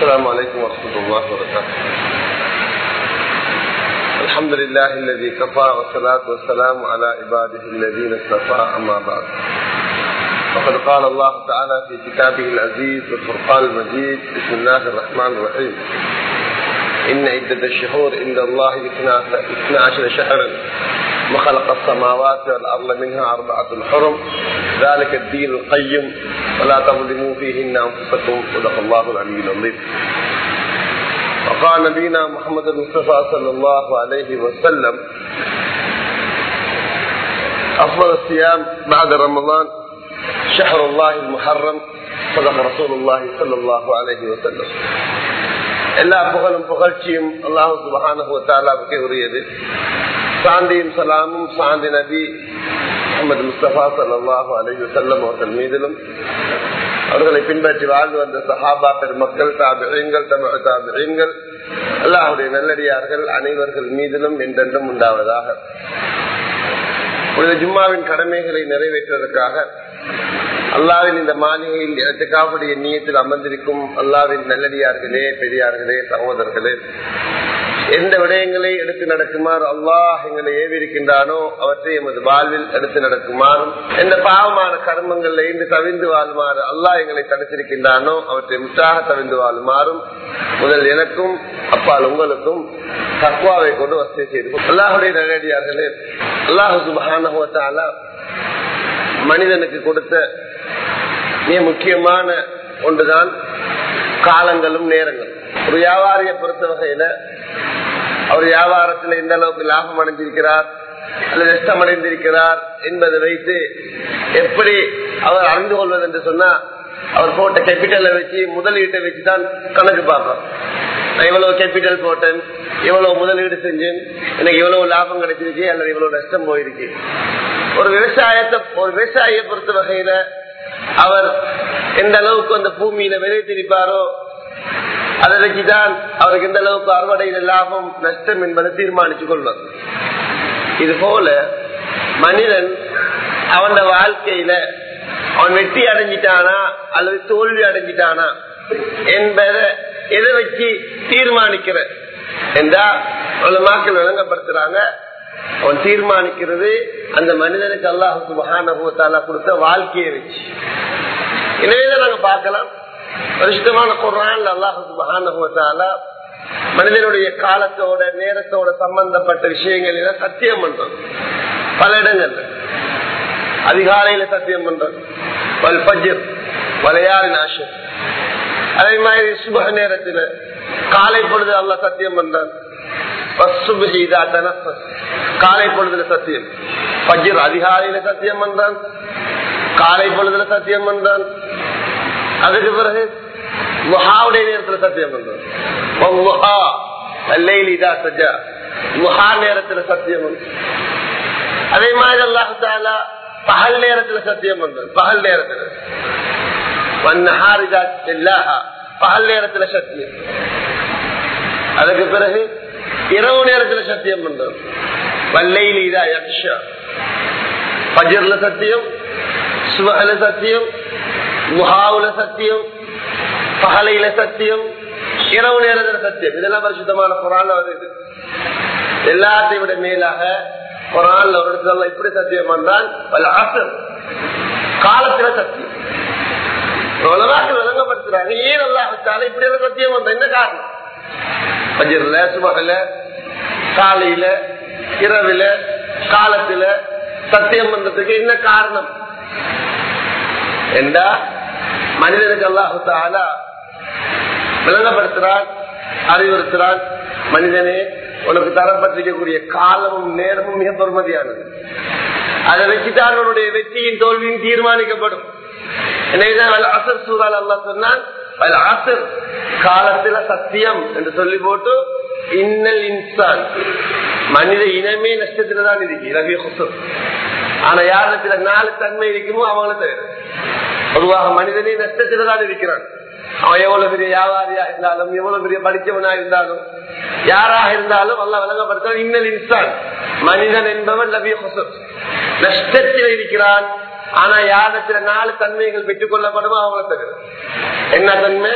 السلام عليكم ورحمة الله وبركاته الحمد لله الذي كفى والصلاة والسلام على عباده الذين اصطفى أما بعد وقد قال الله تعالى في كتابه العزيز والفرقان المجيد بسم الله الرحمن الرحيم إن عدة الشهور عند الله اثنا عشر شهرا وخلق السماوات والأرض منها أربعة حرم ذلك الدين القيم ولا تظلموا فيهن أنفسكم صدق الله العلي العظيم وقال نبينا محمد المصطفى صلى الله عليه وسلم أفضل الصيام بعد رمضان شهر الله المحرم صدق رسول الله صلى الله عليه وسلم எல்லா புகழும் புகழ்ச்சியும் அல்லாஹு சுபஹானுக்கு உரியது சாந்தியும் சலாமும் சாந்தி நபி முகமது முஸ்தபா சல்லாஹூ அலஹி செல்லம் அவர்கள் மீதிலும் அவர்களை பின்பற்றி வாழ்ந்து வந்த சஹாபா பெருமக்கள் தாபிகள் தமிழ் தாபிகள் அல்லாஹுடைய நல்லடியார்கள் அனைவர்கள் மீதிலும் என்றென்றும் உண்டாவதாக புனித ஜும்மாவின் கடமைகளை நிறைவேற்றுவதற்காக அல்லாவின் இந்த மாளிகையில் இடத்துக்காவுடைய நீயத்தில் அமர்ந்திருக்கும் அல்லாவின் நல்லடியார்களே பெரியார்களே சகோதரர்களே எந்த விடயங்களை எடுத்து நடக்குமாறு அல்லாஹ் எங்களை ஏவிருக்கின்றானோ அவற்றை எமது வாழ்வில் எடுத்து நடக்குமாறும் எந்த பாவமான கர்மங்கள்ல இருந்து தவிர்ந்து வாழுமாறு அல்லாஹ் எங்களை தடுத்திருக்கின்றானோ அவற்றை முற்றாக தவிர்ந்து வாழுமாறும் முதல் எனக்கும் அப்பால் உங்களுக்கும் தக்குவாவை கொண்டு வசதி செய்து அல்லாஹுடைய நல்லடியார்களே அல்லாஹு சுபான மனிதனுக்கு கொடுத்த மிக முக்கியமான ஒன்றுதான் காலங்களும் நேரங்களும் ஒரு வியாபாரியை பொறுத்த வகையில அவர் வியாபாரத்தில் எந்த அளவுக்கு லாபம் அடைந்திருக்கிறார் அல்லது நஷ்டம் அடைந்திருக்கிறார் என்பதை வைத்து எப்படி அவர் அறிந்து கொள்வது என்று சொன்னா அவர் போட்ட கேபிட்டலை வச்சு முதலீட்டை வச்சுதான் கணக்கு பார்ப்பார் நான் இவ்வளவு கேபிட்டல் போட்டேன் இவ்வளவு முதலீடு செஞ்சேன் எனக்கு இவ்வளவு லாபம் கிடைச்சிருக்கு அல்லது இவ்வளவு நஷ்டம் போயிருக்கு ஒரு விவசாயத்தை ஒரு விவசாயியை பொறுத்த வகையில அவர் எந்த அளவுக்கு அந்த பூமியில விளைத்திருப்பாரோ அதை வச்சுதான் அவருக்கு எந்த அளவுக்கு அறுவடையில லாபம் நஷ்டம் என்பதை தீர்மானித்துக் கொள்வார் இது போல மனிதன் அவன் வாழ்க்கையில அவன் வெற்றி அடைஞ்சிட்டானா அல்லது தோல்வி அடைஞ்சிட்டானா என்பதை எதை வச்சு தீர்மானிக்கிற என்றா மக்கள் விளங்கப்படுத்துறாங்க அவன் தீர்மானிக்கிறது அந்த மனிதனுக்கு அல்லாஹுக்கு மகானபூத்தாலா கொடுத்த வாழ்க்கையை வச்சு எனவேதான் நாங்க பார்க்கலாம் பரிசுத்தமான குரான் அல்லாஹுக்கு மகானபூத்தாலா மனிதனுடைய காலத்தோட நேரத்தோட சம்பந்தப்பட்ட விஷயங்கள் சத்தியம் பண்றோம் பல இடங்கள்ல அதிகாலையில சத்தியம் பண்றோம் வல் பஜர் வலையாளின் ஆஷம் அதே மாதிரி சுப நேரத்தில் காலை பொழுது அல்ல சத்தியம் பண்றான் காலை பொழுதுல சத்தியம் பஜர் அதிகாலையில சத்தியம் பண்றான் காலை பொழுதுல சத்தியம் பண்றான் அதுக்கு பிறகு முஹாவுடைய நேரத்துல சத்தியம் பண்றான் முஹா நேரத்துல சத்தியம் அதே மாதிரி அல்லாஹாலா பகல் நேரத்துல சத்தியம் பண்றான் பகல் நேரத்துல பகல் நேரத்துல சத்தியம் அதுக்கு பிறகு இரவு நேரத்துல சத்தியம் பண்றோம் வல்லையில் இதா யக்ஷா பஜர்ல சத்தியம் சுபகல சத்தியம் முஹாவுல சத்தியம் பகலையில சத்தியம் இரவு நேரத்துல சத்தியம் இதெல்லாம் பரிசுத்தமான குரான் வருது எல்லாத்தையும் விட மேலாக குரான் ஒரு இடத்துல இப்படி சத்தியம் பண்றான் காலத்துல சத்தியம் உலகாக்கு விளங்கப்படுத்துறாங்க ஏன் அல்லாஹால இப்படி சத்தியம் பண்ற என்ன காரணம் பஜர்ல சுபகல காலையில இரவுல காலத்துல சத்தியம் பண்றதுக்கு என்ன காரணம் என்றா மனிதனுக்கு அல்லாஹால விளங்கப்படுத்துறான் அறிவுறுத்துறான் மனிதனே உனக்கு தரப்பட்டிருக்கக்கூடிய காலமும் நேரமும் மிக பொறுமதியானது அதை வச்சுதான் உன்னுடைய வெற்றியின் தோல்வியும் தீர்மானிக்கப்படும் அசர் சூறால் அல்லா சொன்னான் காலத்துல சத்தியம் என்று சொல்லி போட்டு இன்னல் இன்சான் மனித இனமே நஷ்டத்துல தான் இருக்கு ரவி ஹுசர் ஆனா யாரிடத்துல நாலு தன்மை இருக்குமோ அவங்கள தவிர பொதுவாக மனிதனே நஷ்டத்துல தான் இருக்கிறான் அவன் எவ்வளவு பெரிய வியாபாரியா இருந்தாலும் எவ்வளவு பெரிய படிச்சவனா இருந்தாலும் யாராக இருந்தாலும் அல்ல விளங்கப்படுத்த இன்னல் இன்சான் மனிதன் என்பவன் லபிய ஹுசர் நஷ்டத்தில் இருக்கிறான் ஆனா யாரிடத்துல நாலு தன்மைகள் பெற்றுக் கொள்ளப்படுமோ அவங்கள தவிர என்ன தன்மை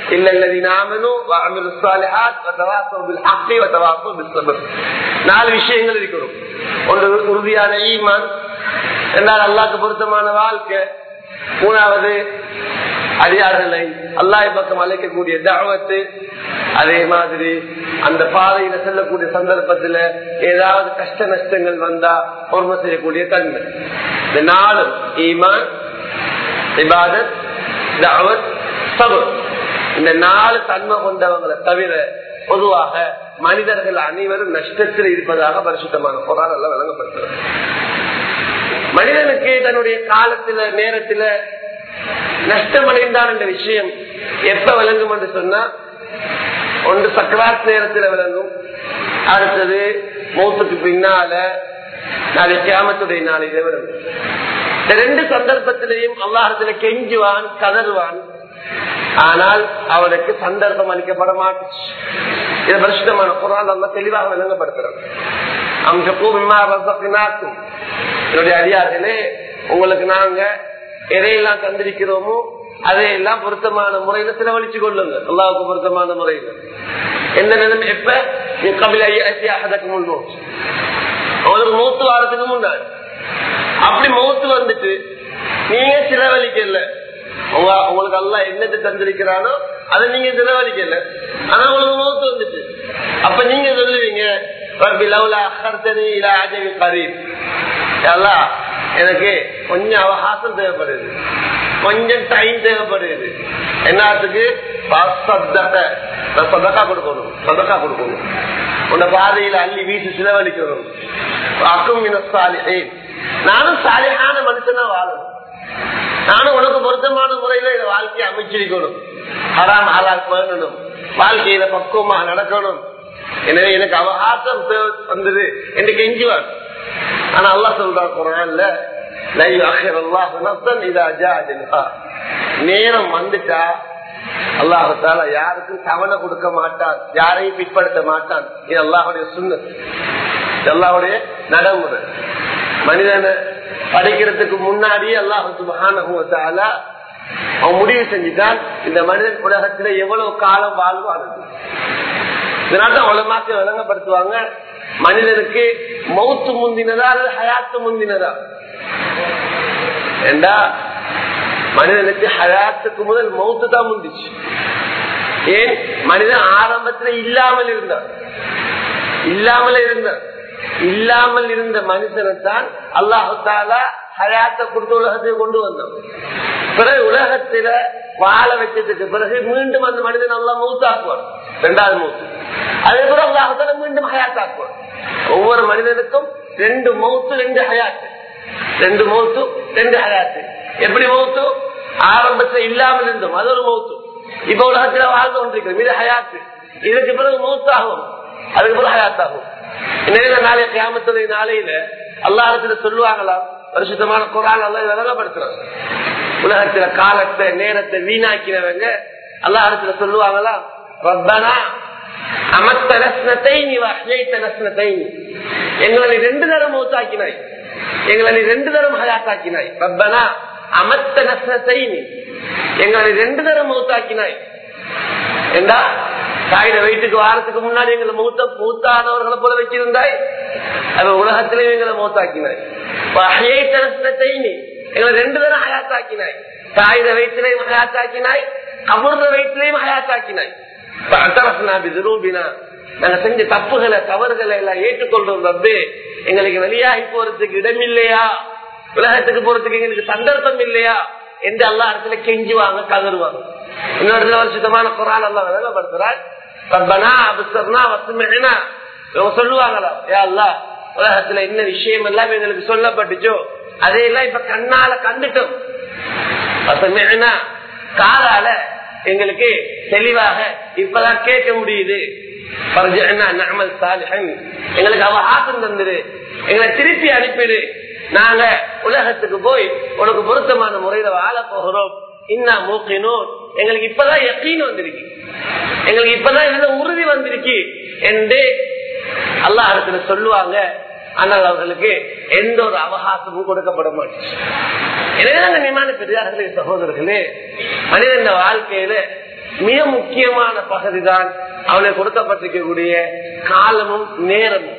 إلا الذين آمنوا وعملوا الصالحات وتواصوا بالحق وتواصوا بالصبر நாலு விஷயங்கள் இருக்கணும் ஒன்று உறுதியான ஈமான் இரண்டாவது அல்லாஹ்க்கு பொருத்தமான வாழ்க்கை மூணாவது அடியார்களை அல்லாஹ் பக்கம் அழைக்கக்கூடிய தாவத்து அதே மாதிரி அந்த பாதையில செல்லக்கூடிய சந்தர்ப்பத்துல ஏதாவது கஷ்ட நஷ்டங்கள் வந்தா பொறுமை செய்யக்கூடிய தன்மை இந்த நாளும் ஈமான் இபாதத் தாவத் சபர் இந்த நாலு தன்மை கொண்டவங்களை தவிர பொதுவாக மனிதர்கள் அனைவரும் நஷ்டத்தில் இருப்பதாக பரிசுத்தமான குரான் எல்லாம் வழங்கப்படுகிறது மனிதனுக்கு தன்னுடைய காலத்துல நேரத்துல நஷ்டமடைந்தான் என்ற விஷயம் எப்ப விளங்கும் என்று சொன்னா ஒன்று சக்கராத் நேரத்தில் விளங்கும் அடுத்தது மௌத்துக்கு பின்னால நாளை கியாமத்துடைய நாளையில விளங்கும் இந்த ரெண்டு சந்தர்ப்பத்திலையும் அல்லாஹத்துல கெஞ்சுவான் கதறுவான் ஆனால் அவனுக்கு சந்தர்ப்பம் அளிக்கப்பட மாட்டுச்சு இது பரிசுத்தமான குரான் நல்லா தெளிவாக விளங்கப்படுத்துறான் அம்சக்கும் என்னுடைய அடியார்களே உங்களுக்கு நாங்க எதையெல்லாம் தந்திருக்கிறோமோ அதையெல்லாம் பொருத்தமான முறையில செலவழிச்சு கொள்ளுங்க அல்லாவுக்கு பொருத்தமான முறையில எந்த நிலைமை எப்ப நீ கபில ஐயாக்கு முன்னோம் அவங்களுக்கு மூத்து வாரத்துக்கு முன்னாடி அப்படி மூத்து வந்துட்டு நீங்க செலவழிக்கல உங்க உங்களுக்கு எல்லாம் என்னத்தை தந்திருக்கிறானோ அதை நீங்க செலவழிக்கல ஆனா உங்களுக்கு மூத்து வந்துட்டு அப்ப நீங்க சொல்லுவீங்க எனக்கு கொஞ்சம் அவகாசம் தேவைப்படுது கொஞ்சம் டைம் தேவைப்படுது என்னத்துக்கு சதக்கா கொடுக்கணும் சதக்கா கொடுக்கணும் உன்ன பாதையில அள்ளி வீசி செலவழிக்கணும் அக்கும் நானும் சாலையான மனுஷனா வாழணும் நானும் உனக்கு பொருத்தமான முறையில இந்த வாழ்க்கையை அமைச்சிருக்கணும் ஹராம் ஹலால் பண்ணணும் வாழ்க்கையில பக்குவமா நடக்கணும் எனவே எனக்கு அவகாசம் வந்தது என்று கெஞ்சுவார் ஆனா அல்லா சொல்றான் குரான்ல நேரம் வந்துட்டா அல்லாஹால யாருக்கும் கவலை கொடுக்க மாட்டான் யாரையும் பிற்படுத்த மாட்டான் இது அல்லாஹுடைய சுண்ண அல்லாஹுடைய நடைமுறை மனிதனை படிக்கிறதுக்கு முன்னாடியே அல்லாஹு மகானகுவத்தால அவன் முடிவு செஞ்சுட்டான் இந்த மனிதன் உலகத்துல எவ்வளவு காலம் வாழ்வான் இதனால்தான் உலமாக்க விளங்கப்படுத்துவாங்க மனிதனுக்கு மௌத்து முந்தினதா அல்லது ஹயாத்து முந்தினதா ஏண்டா மனிதனுக்கு ஹயாத்துக்கு முதல் மௌத்து தான் முந்திச்சு ஏன் மனிதன் ஆரம்பத்துல இல்லாமல் இருந்தான் இல்லாமல் இருந்தான் இல்லாமல் இருந்த மனுஷனைத்தான் அல்லாஹு தாலா ஹயாத்தை கொடுத்து உலகத்தை கொண்டு வந்தான் பிறகு உலகத்தில வாழ வச்சதுக்கு பிறகு மீண்டும் அந்த மனிதன் நல்லா மூத்தாக்குவான் ரெண்டாவது மூத்து அதே போல அல்லாஹால மீண்டும் ஹயாத்தாக்குவான் ஒவ்வொரு மனிதனுக்கும் ரெண்டு மௌத்து ரெண்டு ஹயாத்து ரெண்டு மௌத்து ரெண்டு ஹயாத்து எப்படி மௌத்து ஆரம்பத்துல இல்லாமல் இருந்தோம் அது ஒரு மௌத்து இப்ப உலகத்துல வாழ்ந்து கொண்டிருக்கிறோம் இது ஹயாத்து இதுக்கு பிறகு மௌத்தாகும் அதுக்கு பிறகு ஹயாத்தாகும் நேர நாளைய கிராமத்துடைய நாளையில அல்லாஹத்துல சொல்லுவாங்களா பரிசுத்தமான குரான் எல்லாம் விளங்கப்படுத்துறாங்க உலகத்துல காலத்தை நேரத்தை வீணாக்கினவங்க அல்லாஹத்துல சொல்லுவாங்களா ரப்பனா அமத்த ரஸ்னத்தை நீ வஹ்லைத்த ரஸ்னத்தை எங்களை ரெண்டு தரம் மூத்தாக்கினாய் எங்களை ரெண்டு தரம் ஹயாத்தாக்கினாய் ரப்பனா அமத்த நஸ்னத்தை நீ எங்களை ரெண்டு தரம் மூத்தாக்கினாய் ஏண்டா தாயிட வயிற்றுக்கு வாரத்துக்கு முன்னாடி எங்களை மூத்த மூத்தானவர்களை போல வச்சிருந்தாய் அது உலகத்திலே எங்களை மூத்தாக்கினாய் எங்களை ரெண்டு தரம் ஹயாத்தாக்கினாய் தாயிட வயிற்றுலையும் ஹயாத்தாக்கினாய் கபுர்ற வயிற்றுலையும் ஹயாத்தாக்கினாய் நாங்க செஞ்ச தப்புகளை தவறுகளை எல்லாம் ஏற்றுக்கொள்றோம் ரப்பே எங்களுக்கு வெளியாகி போறதுக்கு இடம் இல்லையா உலகத்துக்கு போறதுக்கு எங்களுக்கு சந்தர்ப்பம் இல்லையா என்று எல்லா இடத்துல கெஞ்சுவாங்க கதறுவாங்க இன்னொரு வருஷத்தமான குரான் எல்லாம் விளங்கப்படுத்துறாள் ரப்பனா அபிசர்னா வசுமினா இவங்க சொல்லுவாங்களா ஏ அல்லா உலகத்துல என்ன விஷயம் எல்லாம் எங்களுக்கு சொல்லப்பட்டுச்சோ அதையெல்லாம் இப்ப கண்ணால கண்டுட்டோம் வசுமினா காலால எங்களுக்கு தெளிவாக இப்பதான் கேட்க முடியுது எங்களுக்கு அவ ஆசம் தந்துரு எங்களை திருப்பி அனுப்பிடு நாங்க உலகத்துக்கு போய் உனக்கு பொருத்தமான முறையில வாழ போகிறோம் இன்னா மூக்கினோம் எங்களுக்கு இப்பதான் எப்படின்னு வந்திருக்கு எங்களுக்கு இப்பதான் இதுல உறுதி வந்திருக்கு என்று அல்லா இடத்துல சொல்லுவாங்க ஆனால் அவர்களுக்கு எந்த ஒரு அவகாசமும் கொடுக்கப்பட மாட்டேன் எனவே கண்ணியமான பெரியார்களே சகோதரர்களே மனிதன் வாழ்க்கையில மிக முக்கியமான பகுதி தான் அவனுக்கு கொடுக்கப்பட்டிருக்கக்கூடிய காலமும் நேரமும்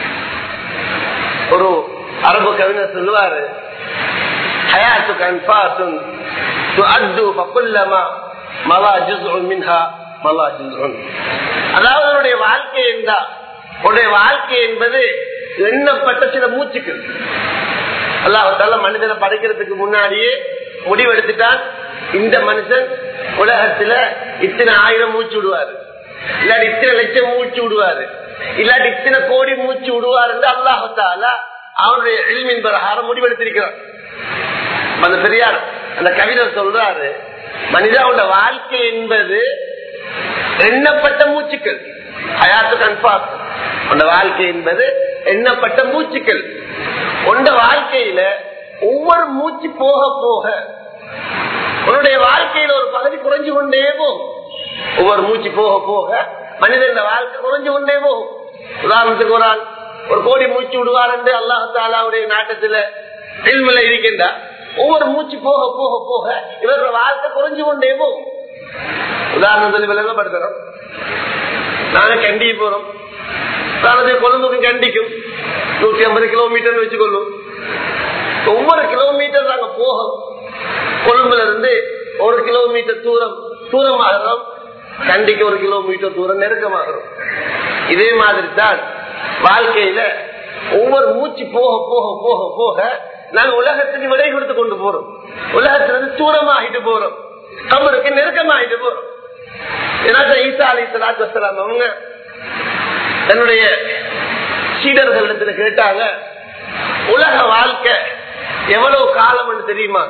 ஒரு அரபு கவிஞர் சொல்லுவாரு ஹயாத்துக்கு அன்பாசுன் துஅத்து ஃபகுல்லமா மலா ஜுஸ்உன் மின்ஹா மலா ஜுஸ்உன் அதாவது அவருடைய வாழ்க்கை என்றா உன்னுடைய வாழ்க்கை என்பது எண்ணப்பட்ட சில மூச்சுக்கள் அல்லாஹால மனிதனை படைக்கிறதுக்கு முன்னாடியே முடிவெடுத்துட்டான் இந்த மனுஷன் உலகத்துல இத்தனை ஆயிரம் மூச்சு விடுவாரு இல்லாட்டி இத்தனை லட்சம் மூச்சு விடுவாரு இல்லாட்டி இத்தனை கோடி மூச்சு விடுவார் என்று அல்லாஹால அவனுடைய எளிமின் பிரகாரம் முடிவெடுத்திருக்கிறான் அந்த பெரியார் அந்த கவிஞர் சொல்றாரு மனிதாவோட வாழ்க்கை என்பது எண்ணப்பட்ட மூச்சுக்கள் ஹயாத்து கன்பாஸ் உண்ட வாழ்க்கை என்பது எண்ணப்பட்ட மூச்சுக்கள் உண்ட வாழ்க்கையில ஒவ்வொரு மூச்சு போக போக உன்னுடைய வாழ்க்கையில ஒரு பகுதி குறைஞ்சு கொண்டே போகும் ஒவ்வொரு மூச்சு போக போக மனிதன் வாழ்க்கை குறைஞ்சு கொண்டே போகும் உதாரணத்துக்கு ஒரு ஆள் ஒரு கோடி மூச்சு விடுவார் என்று அல்லாஹாலாவுடைய நாட்டத்துல தெல்வில இருக்கின்றார் ஒவ்வொரு மூச்சு போக போக போக இவரோட வாழ்க்கை குறைஞ்சு கொண்டே போகும் உதாரணத்தில் விளங்கப்படுத்துறோம் நாங்க கண்டி போறோம் உதாரணத்துக்கு கொழும்புக்கும் கண்டிக்கும் நூத்தி ஐம்பது கிலோமீட்டர் வச்சுக்கொள்ளும் ஒவ்வொரு கிலோமீட்டர் நாங்க போகும் கொழும்புல இருந்து ஒரு கிலோமீட்டர் தூரம் தூரமாகிறோம் கண்டிக்கு ஒரு கிலோமீட்டர் தூரம் நெருக்கமாகிறோம் இதே மாதிரி தான் வாழ்க்கையில ஒவ்வொரு மூச்சு போக போக போக போக நாங்க உலகத்துக்கு விடை கொடுத்து கொண்டு போறோம் உலகத்திலிருந்து தூரமாகிட்டு போறோம் கபருக்கு நெருக்கமாகிட்டு போறோம் ஏன்னா ஈசா அலி சலாத்து வசலாம் அவங்க தன்னுடைய சீடர்களிடத்துல கேட்டாங்க உலக வாழ்க்கை எவ்வளவு காலம் தெரியுமா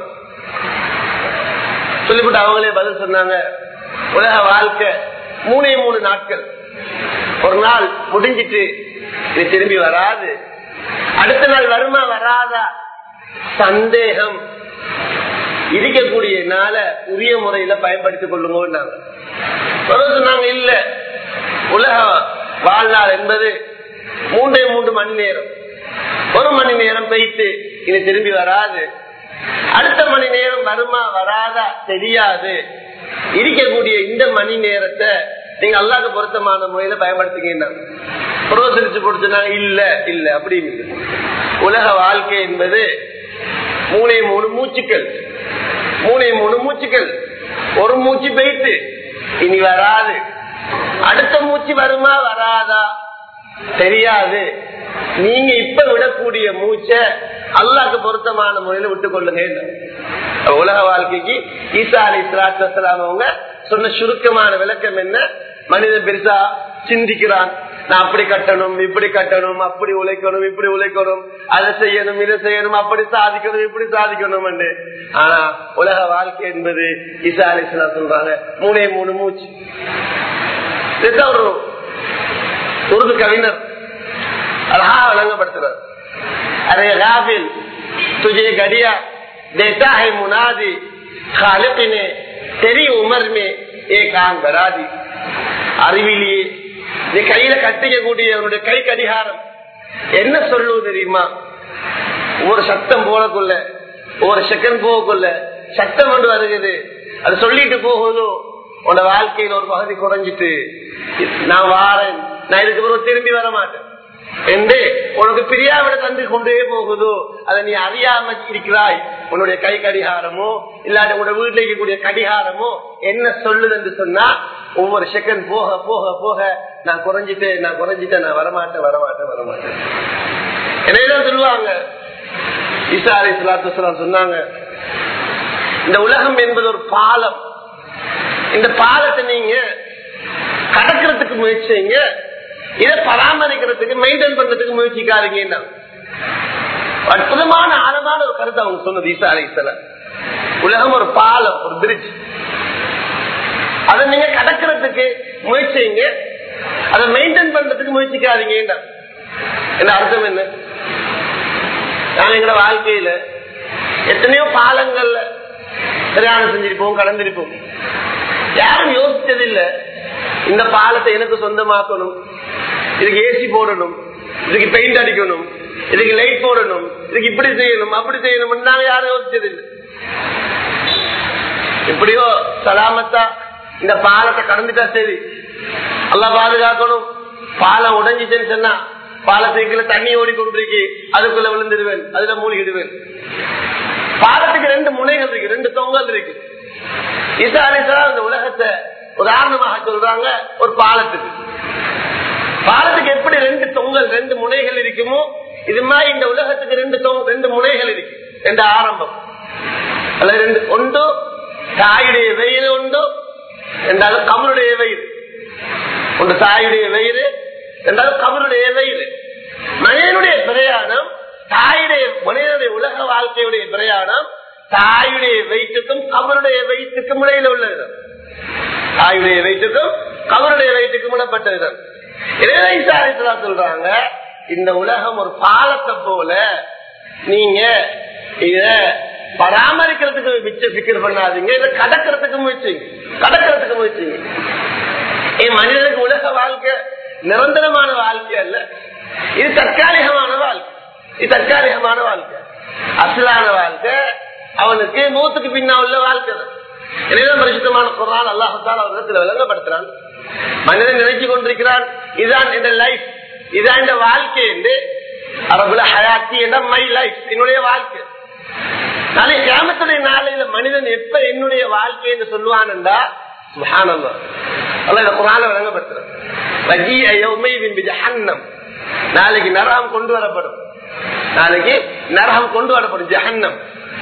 சொல்லிவிட்டு அவங்களே பதில் சொன்னாங்க உலக வாழ்க்கை மூணே மூணு நாட்கள் ஒரு நாள் முடிஞ்சிட்டு இது திரும்பி வராது அடுத்த நாள் வருமா வராதா சந்தேகம் இருக்கக்கூடிய நாள உரிய முறையில பயன்படுத்திக் கொள்ளுங்க சொன்னாங்க இல்ல உலக வாழ்நாள் என்பது மூன்றே மூன்று மணி நேரம் ஒரு மணி நேரம் போயிட்டு இது திரும்பி வராது அடுத்த மணி நேரம் வருமா வராதா தெரியாது இருக்கக்கூடிய இந்த மணி நேரத்தை நீங்க அல்லாத பொருத்தமான முறையில பயன்படுத்திக்கீங்க புரோசரிச்சு கொடுத்தனா இல்ல இல்ல அப்படின்னு உலக வாழ்க்கை என்பது மூணே மூணு மூச்சுக்கள் மூணே மூணு மூச்சுக்கள் ஒரு மூச்சு போயிட்டு இனி வராது அடுத்த மூச்சு வருமா வராதா தெரியாது நீங்க இப்ப விடக்கூடிய மூச்ச அல்லாக்கு பொருத்தமான முறையில விட்டுக் கொள்ளுங்க உலக வாழ்க்கைக்கு ஈசா அலி இஸ்லாத்துலாம் அவங்க சொன்ன சுருக்கமான விளக்கம் என்ன மனிதன் பெருசா சிந்திக்கிறான் நான் அப்படி கட்டணும் இப்படி கட்டணும் அப்படி உழைக்கணும் இப்படி உழைக்கணும் அதை செய்யணும் இதை செய்யணும் அப்படி சாதிக்கணும் இப்படி சாதிக்கணும் ஆனா உலக வாழ்க்கை என்பது ஈசா அலி இஸ்லாம் சொல்றாங்க மூணே மூணு மூச்சு ஒரு உருது கவிஞர் அழகா வழங்கப்படுத்துறார் அரே ராபில் तुझे गड़िया देता है मुनादी खालिक ने तेरी उम्र में एक आंग बढ़ा दी அறிவிலேயே நீ கையில கட்டிக்கக்கூடிய அவனுடைய கை கடிகாரம் என்ன சொல்லுவது தெரியுமா ஒரு சத்தம் போகக்குள்ள ஒரு செகண்ட் போகக்குள்ள சத்தம் கொண்டு வருகிறது அது சொல்லிட்டு போகுதோ உன்னோட வாழ்க்கையில ஒரு பகுதி குறைஞ்சிட்டு நான் வாரேன் நான் இதுக்கு பிறகு திரும்பி வர மாட்டேன் என்று உனக்கு பிரியாவிட தந்து கொண்டே போகுதோ அதை நீ அறியாம இருக்கிறாய் உன்னுடைய கை கடிகாரமோ இல்லாத உன்னோட வீட்டில் இருக்கக்கூடிய கடிகாரமோ என்ன சொல்லுது என்று சொன்னா ஒவ்வொரு செகண்ட் போக போக போக நான் குறைஞ்சிட்டேன் நான் குறைஞ்சிட்டேன் நான் வரமாட்டேன் வரமாட்டேன் வரமாட்டேன் என்னதான் சொல்லுவாங்க ஈசா அலி சலாத்து சொன்னாங்க இந்த உலகம் என்பது ஒரு பாலம் இந்த பாலத்தை நீங்க கடக்கிறதுக்கு முயற்சிங்க இதை பராமரிக்கிறதுக்கு மெயின்டைன் பண்றதுக்கு முயற்சிக்காதீங்க அற்புதமான ஆழமான ஒரு கருத்தை அவங்க சொன்னது ஈசா அலிசல உலகம் ஒரு பாலம் ஒரு பிரிட்ஜ் அதை நீங்க கடக்கிறதுக்கு முயற்சிங்க அதை மெயின்டைன் பண்றதுக்கு முயற்சிக்காதீங்க என்ன அர்த்தம் என்ன நான் எங்களோட வாழ்க்கையில எத்தனையோ பாலங்கள்ல பிரயாணம் செஞ்சிருப்போம் கடந்திருப்போம் யாரும் யோசிச்சதில்லை இந்த பாலத்தை எனக்கு சொந்தமாக்கணும் இதுக்கு ஏசி போடணும் இதுக்கு பெயிண்ட் அடிக்கணும் இதுக்கு லைட் போடணும் இதுக்கு இப்படி செய்யணும் அப்படி செய்யணும் நாங்க யாரும் யோசிச்சதில்லை எப்படியோ சலாமத்தா இந்த பாலத்தை கடந்துட்டா சரி எல்லாம் பாதுகாக்கணும் பாலம் உடைஞ்சிச்சுன்னு சொன்னா பாலத்துக்குள்ள தண்ணி ஓடிக்கொண்டிருக்கு அதுக்குள்ள விழுந்துடுவேன் அதுல மூழ்கிடுவேன் பாலத்துக்கு ரெண்டு முனைகள் இருக்கு ரெண்டு தொங்கல் இருக்கு ஈசா அலிசலாம் இந்த உலகத்தை உதாரணமாக சொல்றாங்க ஒரு பாலத்துக்கு பாலத்துக்கு எப்படி ரெண்டு தொங்கல் ரெண்டு முனைகள் இருக்குமோ இது மாதிரி இந்த உலகத்துக்கு ரெண்டு தொங்க ரெண்டு முனைகள் இருக்கு ரெண்டு ஆரம்பம் அல்ல ரெண்டு ஒன்று தாயுடைய வெயில் உண்டு ரெண்டாவது கமருடைய வெயில் ஒன்று தாயுடைய வெயில் ரெண்டாவது கமருடைய வெயில் மனிதனுடைய பிரயாணம் தாயுடைய மனிதனுடைய உலக வாழ்க்கையுடைய பிரயாணம் தாயுடைய வயிற்றுக்கும் கமருடைய வயிற்றுக்கும் இடையில உள்ள விதம் தாயுடைய வயிற்றுக்கும் கமருடைய வயிற்றுக்கும் விடப்பட்ட விதம் எனவே சொல்றாங்க இந்த உலகம் ஒரு பாலத்தை போல நீங்க இத பராமரிக்கிறதுக்கு மிச்ச பிக்கர் பண்ணாதீங்க இதை கடக்கிறதுக்கு முயற்சிங்க கடக்கிறதுக்கு முயற்சிங்க என் மனிதனுக்கு உலக வாழ்க்கை நிரந்தரமான வாழ்க்கை அல்ல இது தற்காலிகமான வாழ்க்கை இது தற்காலிகமான வாழ்க்கை அசலான வாழ்க்கை அவனுக்கு மூத்துக்கு பின்னா உள்ள வாழ்க்கை தான் எனவே பரிசுத்தமான குரான் அல்லாஹால அவரிடத்தில் விளங்கப்படுத்துறான் மனிதன் நினைச்சு கொண்டிருக்கிறான் இதுதான் இந்த லைஃப் இதுதான் இந்த வாழ்க்கை என்று அரபுல ஹயாத்தி என்ற மை லைஃப் என்னுடைய வாழ்க்கை நாளை கிராமத்துடைய நாளையில மனிதன் எப்ப என்னுடைய வாழ்க்கை என்று சொல்லுவான் என்றா நாளைக்கு நரகம் கொண்டு வரப்படும் நாளைக்கு நரகம் கொண்டு வரப்படும் ஜஹன்னம்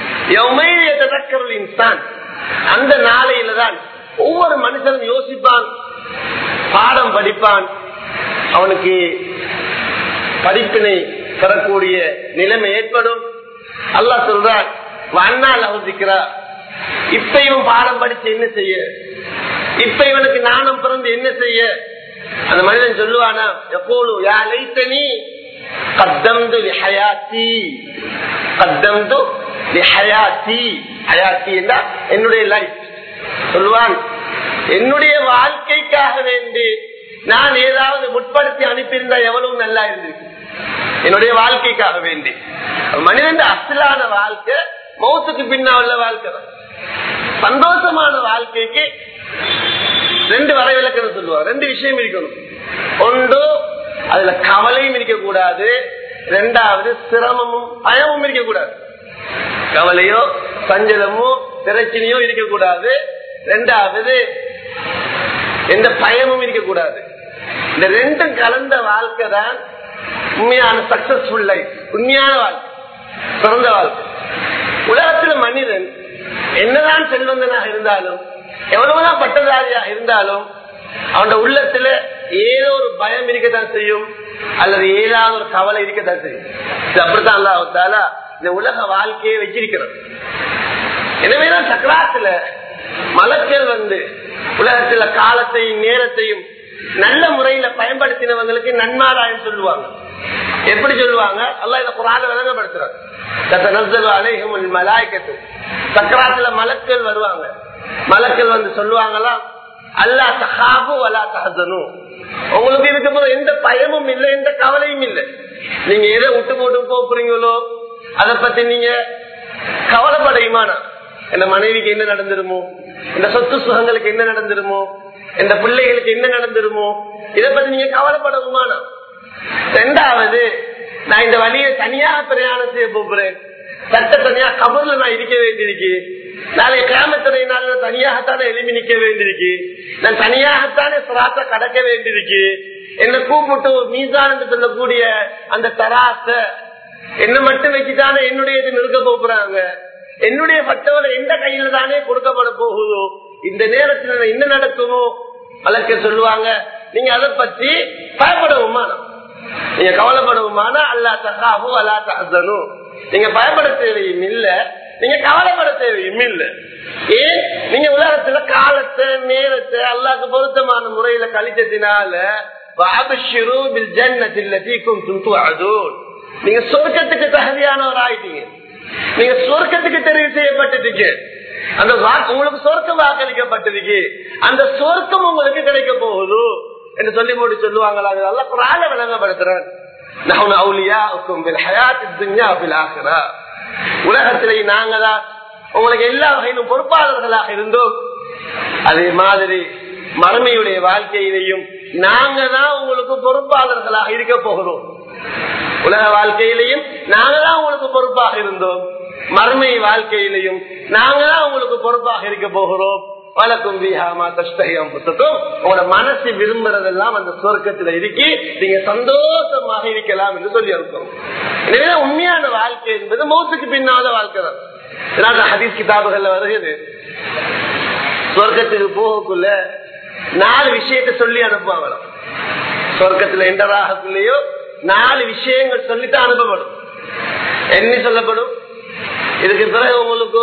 இன்சான் அந்த நாளையில தான் ஒவ்வொரு மனுஷனும் யோசிப்பான் பாடம் படிப்பான் அவனுக்கு படிப்பினை பெறக்கூடிய நிலைமை ஏற்படும் அல்லாஹ் சொல்றான் வண்ணால் அவசிக்கிறா இப்ப இவன் பாடம் படிச்சு என்ன செய்ய இப்ப இவனுக்கு நாணம் பிறந்து என்ன செய்ய அந்த மனிதன் சொல்லுவானா எப்போது யா லைத்தனி கத்தம்து ஹயாத்தி கத்தம்து ஹயாத்தி ஹயாத்தி என்றா என்னுடைய லைஃப் சொல்லுவான் என்னுடைய வாழ்க்கைக்காக வேண்டி நான் ஏதாவது முற்படுத்தி அனுப்பியிருந்தா எவ்வளவு நல்லா இருந்திருக்கு என்னுடைய வாழ்க்கைக்காக வேண்டி மனிதன் அசலான வாழ்க்கை மௌத்துக்கு பின்னா உள்ள வாழ்க்கை தான் சந்தோஷமான வாழ்க்கைக்கு ரெண்டு வரைவிலக்கணம் சொல்லுவாங்க ரெண்டு விஷயம் இருக்கணும் ஒன்று அதுல கவலையும் இருக்கக்கூடாது ரெண்டாவது சிரமமும் பயமும் இருக்கக்கூடாது கவலையோ சஞ்சலமோ பிரச்சனையோ இருக்கக்கூடாது ரெண்டாவது எந்த பயமும் இருக்கக்கூடாது இந்த ரெண்டும் கலந்த வாழ்க்கை தான் உண்மையான சக்சஸ்ஃபுல் லைஃப் உண்மையான வாழ்க்கை சிறந்த வாழ்க்கை உலகத்துல மனிதன் என்னதான் செல்வந்தனாக இருந்தாலும் எவ்வளவுதான் பட்டதாரியாக இருந்தாலும் அவன் உள்ளத்துல ஏதோ ஒரு பயம் இருக்கத்தான் செய்யும் அல்லது ஏதாவது ஒரு கவலை இருக்கத்தான் செய்யும் இது அப்படித்தான் அல்லாஹால இந்த உலக வாழ்க்கையை வச்சிருக்கிறது எனவேதான் சக்கராத்துல மலக்கள் வந்து உலகத்துல காலத்தையும் நேரத்தையும் நல்ல முறையில பயன்படுத்தினவங்களுக்கு நன்மாராயம் சொல்லுவாங்க எப்படி சொல்லுவாங்க அல்ல இதை குரான விளங்கப்படுத்துறாங்க அலைஹமுல் மலாய்க்கத்து சக்கராத்துல மலக்கள் வருவாங்க மலக்கள் வந்து சொல்லுவாங்களாம் அல்லா தகாபு அல்லா தகதனும் உங்களுக்கு இதுக்கு போது எந்த பயமும் இல்லை எந்த கவலையும் இல்லை நீங்க எதை விட்டு போட்டு போறீங்களோ அதை பத்தி நீங்க கவலைப்படையுமானா இந்த மனைவிக்கு என்ன நடந்துருமோ இந்த சொத்து சுகங்களுக்கு என்ன நடந்துருமோ இந்த பிள்ளைகளுக்கு என்ன நடந்துருமோ இதை பத்தி நீங்க கவலைப்படவுமானா ரெண்டாவது நான் இந்த வழியை தனியாக பிரயாணம் செய்ய போகிறேன் சட்ட தனியா கபர்ல நான் இருக்க வேண்டியிருக்கு நாளை கிராமத்துறை நாள் தனியாகத்தானே எழுப்பி நிக்க வேண்டியிருக்கு நான் தனியாகத்தானே சுராத்த கடக்க வேண்டியிருக்கு என்னை கூப்பிட்டு மீசான் என்று சொல்லக்கூடிய அந்த தராச என்ன மட்டும் வச்சுதானே என்னுடைய இது நிறுக்க போறாங்க என்னுடைய பட்டவரை எந்த கையில தானே கொடுக்கப்பட போகுதோ இந்த நேரத்தில் என்ன நடக்குமோ வழக்க சொல்லுவாங்க நீங்க அதை பற்றி பயப்படவுமா நீங்க கவலைப்படுவோமானா அல்லா தகாவும் அல்லா தகனும் நீங்க பயப்பட தேவையும் இல்ல நீங்க கவலைப்பட தேவையும் இல்ல ஏன் நீங்க உலகத்துல காலத்தை நேரத்தை அல்லாக்கு பொருத்தமான முறையில கழிச்சதினால நீங்க சொர்க்கத்துக்கு தகுதியானவர் ஆயிட்டீங்க நீங்க சொர்க்கத்துக்கு தெரிவு செய்யப்பட்டதுங்க அந்த உங்களுக்கு சொர்க்கம் வாக்களிக்கப்பட்டிருக்கு அந்த சொர்க்கம் உங்களுக்கு கிடைக்க போகுது என்று சொல்லி போட்டு சொல்லுவாங்களா நல்ல குரான விளங்கப்படுத்துறேன் உலகத்திலே நாங்க தான் உங்களுக்கு எல்லா வகையிலும் பொறுப்பாளர்களாக இருந்தோம் அதே மாதிரி மறுமையுடைய வாழ்க்கையிலையும் நாங்க தான் உங்களுக்கு பொறுப்பாளர்களாக இருக்க போகிறோம் உலக வாழ்க்கையிலையும் நாங்க தான் உங்களுக்கு பொறுப்பாக இருந்தோம் மறுமை வாழ்க்கையிலையும் நாங்க தான் உங்களுக்கு பொறுப்பாக இருக்க போகிறோம் வழக்கும் விஹாமா கஷ்டம் புத்தகம் உங்களோட மனசு விரும்புறதெல்லாம் அந்த சொர்க்கத்துல இருக்கி நீங்க சந்தோஷமாக இருக்கலாம் என்று சொல்லி இருக்கோம் எனவே உண்மையான வாழ்க்கை என்பது மௌத்துக்கு பின்னாத வாழ்க்கை தான் இதனால ஹதீஸ் கிதாபுகள்ல வருகிறது சொர்க்கத்துக்கு போகக்குள்ள நாலு விஷயத்தை சொல்லி அனுப்புவாங்களாம் சொர்க்கத்துல எண்டராகக்குள்ளேயோ நாலு விஷயங்கள் சொல்லித்தான் அனுப்பப்படும் என்ன சொல்லப்படும் இதுக்கு பிறகு உங்களுக்கு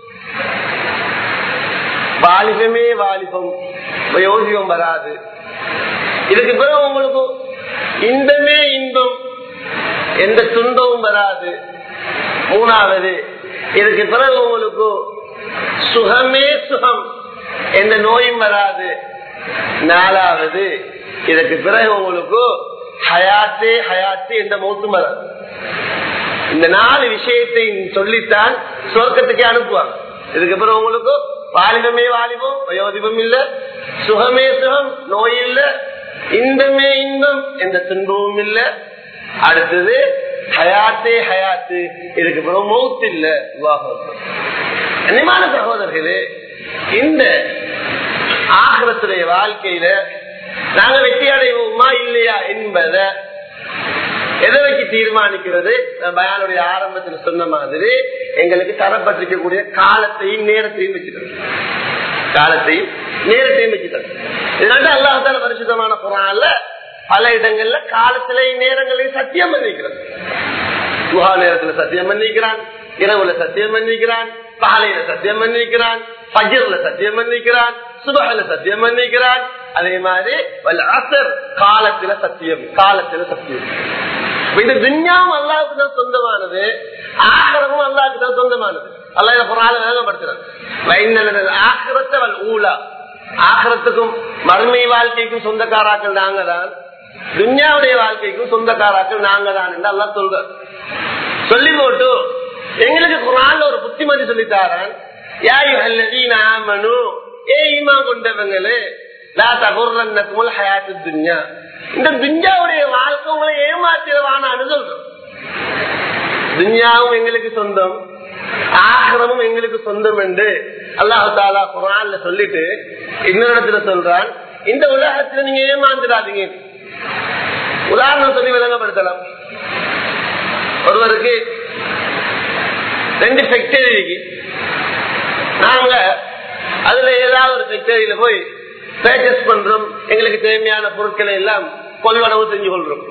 வாலிபமே வாலிபம் யோசியம் வராது இதுக்கு பிறகு உங்களுக்கு இன்பமே இன்பம் எந்த துன்பமும் வராது மூணாவது இதுக்கு பிறகு உங்களுக்கு சுகமே சுகம் எந்த நோயும் வராது நாலாவது இதற்கு பிறகு உங்களுக்கு ஹயாத்தே ஹயாத்து எந்த மௌத்தும் வராது இந்த நாலு விஷயத்தை சொல்லித்தான் சொர்க்கத்துக்கே அனுப்புவாங்க இதுக்கு பிறகு உங்களுக்கு வாலிபமே வாலிபம் வயோதிபம் இல்ல சுகமே சுகம் நோய் இல்ல இன்பமே இன்பம் எந்த துன்பமும் இல்ல அடுத்தது ஹயாத்தே ஹயாத்து இதுக்கு பிறகு மௌத்து இல்ல கண்ணியமான சகோதரர்களே இந்த ஆகரத்துடைய வாழ்க்கையில நாங்க வெற்றி அடைவோமா இல்லையா என்பதை எதை வச்சு தீர்மானிக்கிறது பயானுடைய ஆரம்பத்தில் சொன்ன மாதிரி எங்களுக்கு தரப்பட்டிருக்கக்கூடிய காலத்தையும் நேரத்தையும் வச்சுக்கிறது காலத்தையும் நேரத்தையும் வச்சுக்கிறது இதனால அல்லாஹால பரிசுத்தமான குரான்ல பல இடங்கள்ல காலத்திலையும் நேரங்களையும் சத்தியம் பண்ணிக்கிறது குஹா நேரத்துல சத்தியம் பண்ணிக்கிறான் இரவுல சத்தியம் பண்ணிக்கிறான் காலையில சத்தியம் பண்ணிக்கிறான் பஜர்ல சத்தியம் பண்ணிக்கிறான் சுபகல சத்தியம் பண்ணிக்கிறான் அதே மாதிரி அசர் காலத்துல சத்தியம் காலத்துல சத்தியம் இந்த துன்யாவும் அல்லாவுக்கு தான் சொந்தமானது ஆகரமும் அல்லாவுக்கு தான் சொந்தமானது அல்லா இதை குரால வேகப்படுத்துறாங்க ஆகரத்தவள் ஊழா ஆகரத்துக்கும் மறுமை வாழ்க்கைக்கும் சொந்தக்காராக்கள் நாங்க தான் துன்யாவுடைய வாழ்க்கைக்கும் சொந்தக்காராக்கள் நாங்க தான் என்று அல்லா சொல்ற சொல்லி போட்டு எங்களுக்கு குரான்ல ஒரு புத்திமதி சொல்லித்தாரன் ஏ ஈமா கொண்டவங்களே லா தகுர்ரன்னக்குமுல் ஹயாத்து துன்யா இந்த துன்யாவுடைய வாழ்க்கை உங்களை ஏமாத்திரவானான்னு சொல்றோம் துன்யாவும் எங்களுக்கு சொந்தம் ஆகிரமும் எங்களுக்கு சொந்தம் என்று அல்லாஹு தாலா குரான்ல சொல்லிட்டு இன்னொரு இடத்துல சொல்றான் இந்த உலகத்துல நீங்க ஏமாந்துடாதீங்க உதாரணம் சொல்லி விளங்கப்படுத்தலாம் ஒருவருக்கு ரெண்டு ஃபேக்டரி இருக்கு நாங்க அதுல ஏதாவது ஒரு ஃபேக்டரியில போய் பர்ச்சேஸ் பண்றோம் எங்களுக்கு தேவையான பொருட்களை எல்லாம் கொள்வனவு செஞ்சு கொள்றோம்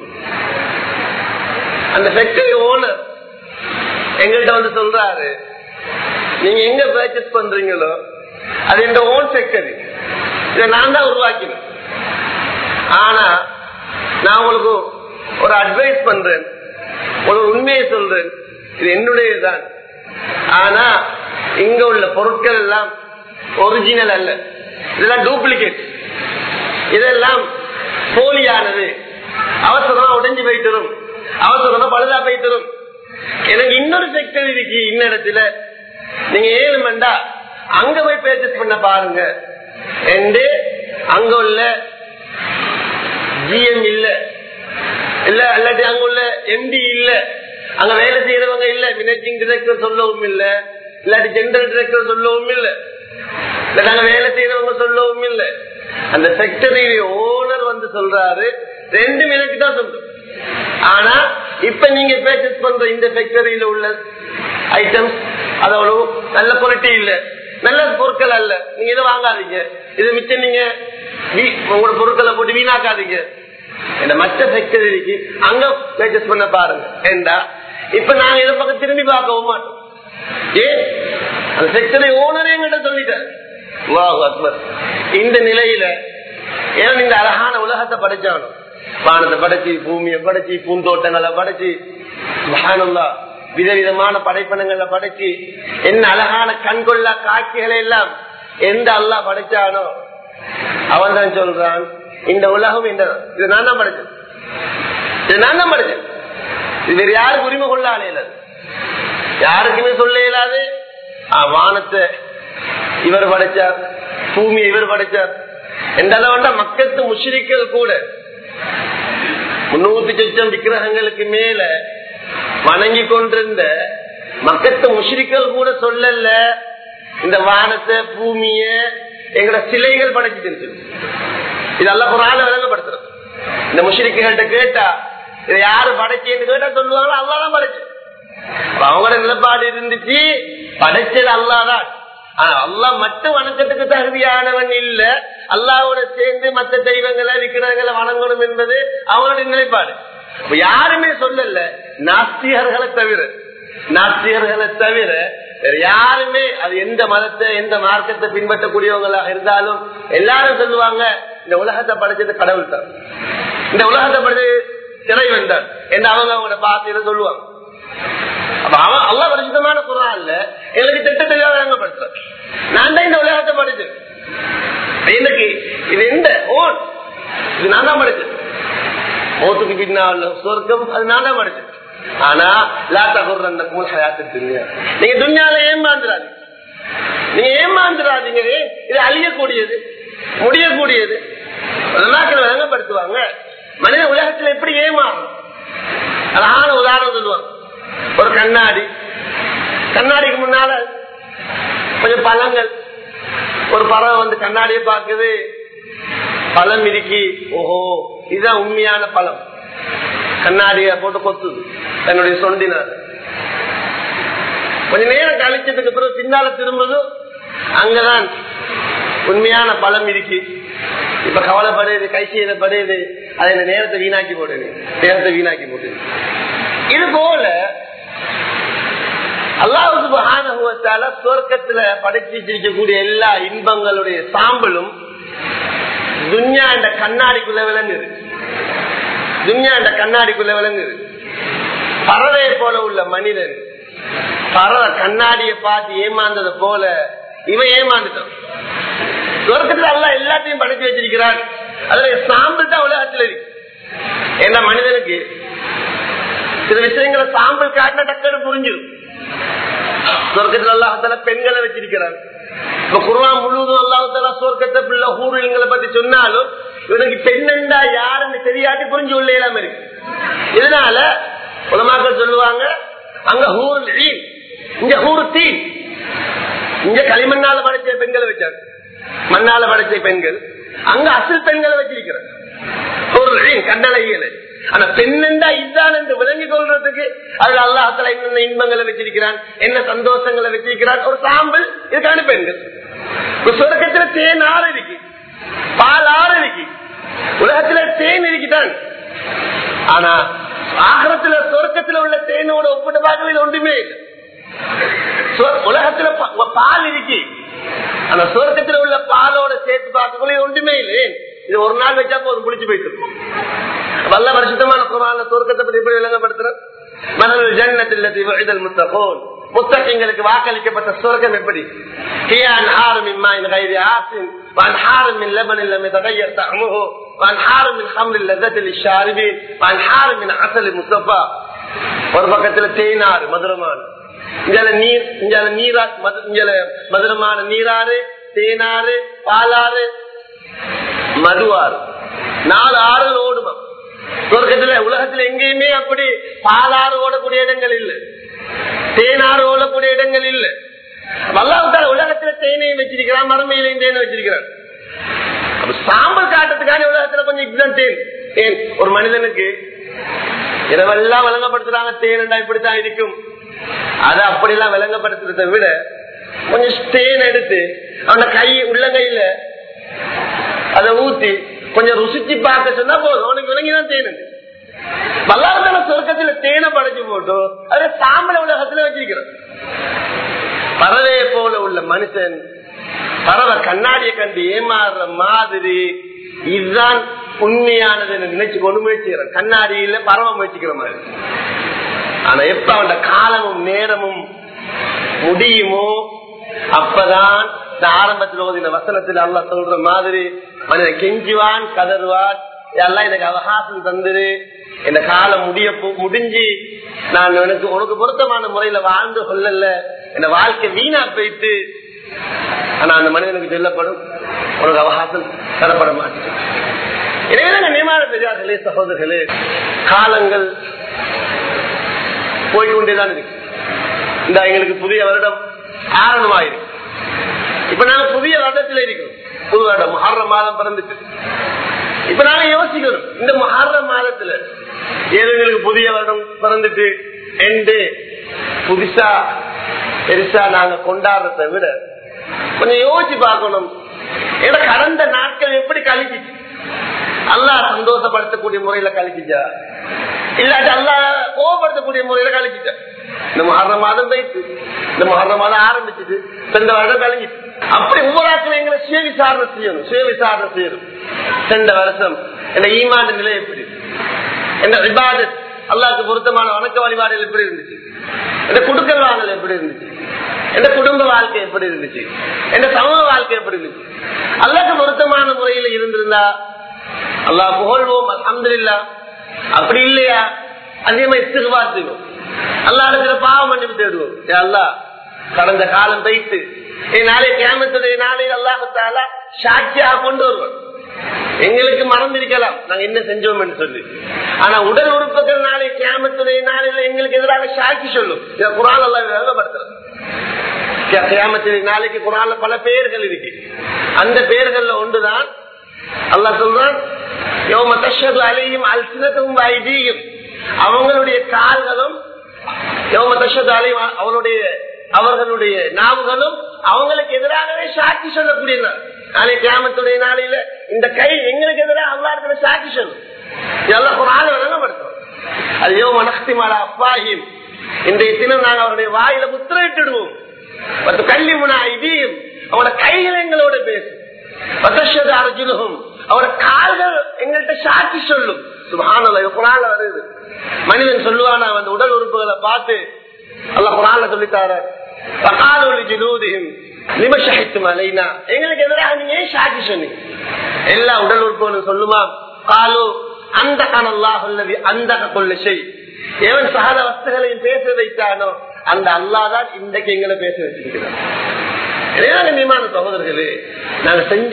அந்த ஃபேக்டரி ஓனர் எங்கள்கிட்ட வந்து சொல்றாரு நீங்க எங்க பர்ச்சேஸ் பண்றீங்களோ அது எங்க ஓன் ஃபேக்டரி இதை நான் தான் உருவாக்கினேன் ஆனா நான் உங்களுக்கு ஒரு அட்வைஸ் பண்றேன் ஒரு உண்மையை சொல்றேன் இது என்னுடையதுதான் ஆனா இங்க உள்ள பொருட்கள் எல்லாம் ஒரிஜினல் அல்ல இதெல்லாம் டூப்ளிகேட் இதெல்லாம் போலியானது அவசரமா உடைஞ்சு போயிட்டு அவசரமா பழுதா போயிட்டு எனக்கு இன்னொரு செக்டர் இருக்கு இன்னிடத்துல நீங்க ஏழு மண்டா அங்க போய் பர்ச்சேஸ் பண்ண பாருங்க என்று அங்க உள்ள ஜிஎம் இல்ல இல்ல இல்லாட்டி அங்க உள்ள எம்டி இல்ல அங்க வேலை செய்யறவங்க இல்ல மேனேஜிங் டிரெக்டர் சொல்லவும் இல்ல இல்லாட்டி ஜெனரல் டிரெக்டர் சொல்லவும் இல்ல இல்லாட்டி அங்க வேலை செய்யறவங்க சொல்லவும் இல்ல அந்த செக்டரியுடைய ஓனர் வந்து சொல்றாரு ரெண்டு எனக்கு தான் சொல்றோம் ஆனா இப்ப நீங்க பர்ச்சேஸ் பண்ற இந்த ஃபேக்டரியில உள்ள ஐட்டம்ஸ் அதோட நல்ல குவாலிட்டி இல்ல நல்ல பொருட்கள் அல்ல நீங்க இதை வாங்காதீங்க இது மிச்சம் நீங்க வீ- உங்களோட பொருட்களை போட்டு வீணாக்காதீங்க இந்த மற்ற ஃபேக்டரிக்கு அங்க பர்ச்சேஸ் பண்ண பாருங்க ஏண்டா இப்ப நாங்க இதை பக்கம் திரும்பி பார்க்கவும் மாட்டோம் ஏன் அந்த ஃபேக்டரி ஓனரே எங்கிட்ட சொல்லிட்டார் அல்லாஹு அக்பர் இந்த நிலையில ஏன் இந்த அழகான உலகத்தை படைச்சானோ வானத்தை படைச்சு பூமியை படைச்சு பூந்தோட்டங்களை படைச்சு சுப்ஹானல்லா விதவிதமான படைப்பனங்களை படைச்சு என்ன அழகான கண்கொள்ளா காட்சிகளை எல்லாம் எந்த அல்லாஹ் படைச்சானோ அவன் தான் சொல்றான் இந்த உலகம் இந்த இது நான் தான் படைச்சேன் இது நான் தான் படைச்சேன் இது வேற யாருக்கு உரிமை கொள்ள இயலாது யாருக்குமே சொல்ல இயலாது ஆ, வானத்தை இவர் படைச்சார் பூமியை இவர் படைச்சார் எந்த அளவுண்டா மக்கத்து முஷ்ரிக்கள் கூட முன்னூத்தி சொச்சம் விக்கிரகங்களுக்கு மேல வணங்கி கொண்டிருந்த மக்கத்து முஷ்ரிக்கள் கூட சொல்லல இந்த வானத்தை பூமிய எங்கட சிலைகள் படைச்சிட்டு இதெல்லாம் ஒரு ஆள் விளங்கப்படுத்துறது இந்த முஷ்ரிக்குகள்கிட்ட கேட்டா இதை யாரு படைச்சேன்னு கேட்டா சொல்லுவாங்களோ அல்லாதான் படைச்சு அப்ப அவங்களோட நிலப்பாடு இருந்துச்சு படைச்சது அல்லாதான் ஆனா அல்லா மட்டும் வணக்கத்துக்கு தகுதியானவன் இல்ல அல்லாவோட சேர்ந்து மற்ற தெய்வங்களை விக்கிரகங்களை வணங்கணும் என்பது அவங்களுடைய நிலைப்பாடு இப்ப யாருமே சொல்லல நாஸ்திகர்களை தவிர நாஸ்திகர்களை தவிர வேற யாருமே அது எந்த மதத்தை எந்த மார்க்கத்தை பின்பற்றக்கூடியவங்களாக இருந்தாலும் எல்லாரும் சொல்லுவாங்க இந்த உலகத்தை படைச்சது கடவுள் தான் இந்த உலகத்தை படைச்சது இறைவன் தான் என்று அவங்க அவங்களோட பாத்தியில சொல்லுவாங்க அப்ப அவன் அல்ல பரிசுத்தமான குரான் இல்ல எங்களுக்கு திட்டத்தை வழங்கப்படுத்துற நான் தான் இந்த உலகத்தை படிச்சேன் எனக்கு இது எந்த ஓன் இது நான் தான் படிச்சேன் ஓட்டுக்கு பின்னால் சொர்க்கம் அது நான் தான் படிச்சேன் ஆனா லாத்தா குர்ற அந்த கூல் ஹயாத்து துன்யா நீங்க துன்யால ஏமாந்துடாதீங்க நீங்க ஏமாந்துடாதீங்க இது அழியக்கூடியது முடியக்கூடியது மக்கள் வழங்கப்படுத்துவாங்க மனித உலகத்துல எப்படி ஏமாறும் அழகான உதாரணம் சொல்லுவாங்க ஒரு கண்ணாடி கண்ணாடிக்கு முன்னால கொஞ்சம் பழங்கள் ஒரு பறவை வந்து கண்ணாடியை பார்க்குது பழம் இருக்கி ஓஹோ இதுதான் உண்மையான பழம் கண்ணாடிய போட்டு கொத்துது தன்னுடைய சொண்டினார் கொஞ்ச நேரம் கழிச்சதுக்கு பிறகு பின்னால திரும்புது அங்கதான் உண்மையான பழம் இருக்கு இப்ப கவலைப்படுது கை செய்யப்படுது அதை இந்த நேரத்தை வீணாக்கி போடுது நேரத்தை வீணாக்கி போடுது இது போல அல்லாவுக்கு சொர்க்கத்துல படைச்சு வச்சிருக்கக்கூடிய எல்லா இன்பங்களுடைய சாம்பலும் துன்யா என்ற கண்ணாடிக்குள்ள விளங்குது துன்யா என்ற கண்ணாடிக்குள்ள விளங்குது பறவையை போல உள்ள மனிதன் பறவை கண்ணாடியை பார்த்து ஏமாந்தது போல இவன் ஏமாந்துட்டான் சொர்க்கத்துல அல்ல எல்லாத்தையும் படைச்சு வச்சிருக்கிறான் அதுல சாம்பல் தான் உலகத்துல இருக்கு ஏன்னா மனிதனுக்கு சில விஷயங்களை சாம்பல் காட்டின டக்குன்னு புரிஞ்சிடும் சொர்க்கத்துல அல்லாஹால பெண்களை வச்சிருக்கிறார் இப்ப குருவா முழுவதும் அல்லாஹால சொர்க்கத்தை பிள்ளை ஊர்வலங்களை பத்தி சொன்னாலும் இவனுக்கு பெண்ணண்டா யாருன்னு தெரியாட்டி புரிஞ்சு உள்ள இல்லாம இருக்கு இதனால உலமாக்கள் சொல்லுவாங்க அங்க ஹூர் இங்க ஹூர் தீ இங்க களிமண்ணால படைச்ச பெண்களை வச்சாங்க மண்ணால படைச்ச பெண்கள் அங்க அசல் பெண்களை வச்சிருக்கிறார் கண்ணழகிகளை ஆனா பெண்ணெண்டா இதுதான் என்று விளங்கி கொள்றதுக்கு அதுல அல்லாஹத்துல என்னென்ன இன்பங்களை வச்சிருக்கிறான் என்ன சந்தோஷங்களை வச்சிருக்கிறான் ஒரு சாம்பல் இதுக்கான பெண்கள் சொர்க்கத்துல தேன் ஆறு இருக்கு பால் ஆறு இருக்கு உலகத்துல தேன் இருக்குதான் ஆனா ஆகரத்துல சொர்க்கத்துல உள்ள தேனோட ஒப்பிட்டு பார்க்கல ஒன்றுமே இல்லை உலகத்துல பால் இருக்கு ஆனா சொர்க்கத்துல உள்ள பாலோட சேர்த்து பார்க்கக்கூடிய ஒன்றுமே இல்லை இது ஒரு நாள் வச்சா போதும் புடிச்சு போயிட்டு வல்ல பரிசுத்தமான குரான சொர்க்கத்தை பத்தி எப்படி விளங்கப்படுத்துற மனதில் ஜன்னத்தில் இதழ் முத்தகோன் முத்தகங்களுக்கு வாக்களிக்கப்பட்ட சொர்க்கம் எப்படி أنهار من ماء غير آسن وأنهار من لبن لم يتغير طعمه وأنهار من خمر لذة للشاربين وأنهار من عسل مصفى ஒரு பக்கத்துல தேனாறு மதுரமான இஞ்சால நீர் இஞ்சால நீரா இஞ்சால மதுரமான நீராறு தேனாறு பாலாறு மதுவாறு நாலு ஆறு ஓடுமா சொர்க்கத்துல உலகத்துல எங்கேயுமே அப்படி பாலாறு ஓடக்கூடிய இடங்கள் இல்ல தேனாறு ஓடக்கூடிய இடங்கள் இல்ல வல்லாவுத்தால உலகத்துல தேனையும் வச்சிருக்கிறான் மரமையிலையும் தேனை வச்சிருக்கிறான் அப்ப சாம்பல் காட்டுறதுக்கான உலகத்துல கொஞ்சம் இதுதான் தேன் தேன் ஒரு மனிதனுக்கு இரவெல்லாம் விளங்கப்படுத்துறாங்க தேனண்டா இப்படித்தான் இருக்கும் அதை அப்படிலாம் விளங்கப்படுத்துறதை விட கொஞ்சம் தேன் எடுத்து அவன கை உள்ளங்கையில அதை ஊத்தி கொஞ்சம் ருசிச்சு பார்க்க சொன்னா போதும் அவனுக்கு விளங்கிதான் தேனு வல்லாரத்தான சொர்க்கத்துல தேனை படைச்சு போட்டு அதை சாம்பல உலகத்துல வச்சிருக்கிறோம் பறவையை போல உள்ள மனுஷன் பறவை கண்ணாடியை கண்டு ஏமாறுற மாதிரி இதுதான் உண்மையானது நினைச்சு கொண்டு முயற்சிக்கிறேன் கண்ணாடியில பறவை முயற்சிக்கிற மாதிரி ஆனா எப்ப அவன் காலமும் நேரமும் முடியுமோ அப்பதான் இந்த ஆரம்பத்தில் ஓதின வசனத்தில் அல்ல சொல்ற மாதிரி மனிதன் கெஞ்சுவான் கதறுவான் எல்லாம் எனக்கு அவகாசம் தந்துரு இந்த காலம் முடிய முடிஞ்சு நான் எனக்கு உனக்கு பொருத்தமான முறையில வாழ்ந்து கொள்ளல இந்த வாழ்க்கை வீணா போயிட்டு ஆனா அந்த மனிதனுக்கு சொல்லப்படும் உனக்கு அவகாசம் தரப்பட மாட்டேங்குது எனவே நியமான பெரியார்களே சகோதரர்களே காலங்கள் போய்கொண்டேதான் இருக்கு இந்த எங்களுக்கு புதிய வருடம் ஆரம்பமாயிருக்கு இப்ப நாங்க புதிய வருடத்துல இருக்கிறோம் புது வருடம் மகார மாதம் பிறந்துட்டு இப்ப நாங்க யோசிக்கணும் இந்த மகார மாதத்துல ஏதோ எங்களுக்கு புதிய வருடம் பிறந்துட்டு எண்டு புதுசா பெருசா நாங்க கொண்டாடுறதை விட கொஞ்சம் யோசிச்சு பார்க்கணும் ஏன்னா கடந்த நாட்கள் எப்படி கழிச்சிச்சு அல்லா சந்தோஷப்படுத்தக்கூடிய முறையில கழிச்சிச்சா இல்லாட்டி அல்லா கோபப்படுத்தக்கூடிய முறையில கழிச்சிச்சா இந்த மகர மாதம் போயிட்டு இந்த மகர மாதம் ஆரம்பிச்சுட்டு சென்ற வருடம் கழிஞ்சிட்டு அப்படி ஒவ்வொரு எங்களை சுய விசாரணை செய்யணும் சுய விசாரணை செய்யணும் சென்ற வருஷம் இந்த ஈமான் நிலை எப்படி இந்த விவாதத் அல்லாவுக்கு பொருத்தமான வணக்க வழிபாடுகள் எப்படி இருந்துச்சு இந்த குடுக்கல் வாங்கல் எப்படி இருந்துச்சு எந்த குடும்ப வாழ்க்கை எப்படி இருந்துச்சு எந்த சமூக வாழ்க்கை எப்படி இருந்துச்சு அல்லாக்கு பொருத்தமான முறையில் இருந்திருந்தா அல்லாஹ் புகழ்வோம் அலமதுல்லா அப்படி இல்லையா அதிகமா இஸ்திகுபாத்துவோம் அல்லா இடத்துல பாவம் மன்னிப்பு தேடுவோம் அல்லா கடந்த காலம் வைத்து நாளை கேமத்துடைய நாளை அல்லாஹால சாட்சியாக கொண்டு வருவோம் எங்களுக்கு மறந்திருக்கலாம் நாங்க என்ன செஞ்சோம் என்று சொல்லி ஆனா உடல் உறுப்புகள் நாளை கேமத்துடைய நாளில் எங்களுக்கு எதிராக சாட்சி சொல்லும் இதை குரான் எல்லாம் விளங்கப்படுத்துறது கியாமத்துடைய நாளைக்கு குரான்ல பல பெயர்கள் இருக்கு அந்த பெயர்கள்ல ஒன்றுதான் அல்லா சொல்றான் அலையும் அல்சினத்தும் வைதியும் அவங்களுடைய கால்களும் அலையும் அவளுடைய அவர்களுடைய நாவுகளும் அவங்களுக்கு எதிராகவே சாட்சி சொல்லக்கூடிய நாளை கிராமத்துடைய நாளையில இந்த கை எங்களுக்கு எதிராக அல்லா இருக்கிற சாட்சி சொல்லும் இதெல்லாம் ஒரு ஆள் விளங்கப்படுத்தும் ஐயோ மனசக்தி மாலா அப்பாஹிம் இன்றைய தினம் நாங்கள் அவருடைய வாயில முத்திரையிட்டுடுவோம் பத்து கல்வி முனா இதையும் அவனோட கைகள் எங்களோட பேசும் பத்தஷது அர்ஜுனும் அவரோட கால்கள் எங்கள்கிட்ட சாட்சி சொல்லும் சுபானல குரான்ல வருது மனிதன் சொல்லுவானா அந்த உடல் உறுப்புகளை பார்த்து அல்ல குரான்ல சொல்லித்தார பகாலொலி ஜிலூதியும் நிமஷகித்து மலைனா எங்களுக்கு எதிராக நீங்க ஏன் சாட்சி சொன்னீங்க எல்லா உடல் உறுப்புகளும் சொல்லுமா காலு அந்த கனல்லா சொல்லவி அந்த கொள்ள செய் எவன் சகல வஸ்துகளையும் பேச வைத்தானோ அந்த அல்லாதான் இன்றைக்கு எங்களை பேச வச்சிருக்கிறார் கண்ணியமான சகோதரர்களே நாங்க செஞ்ச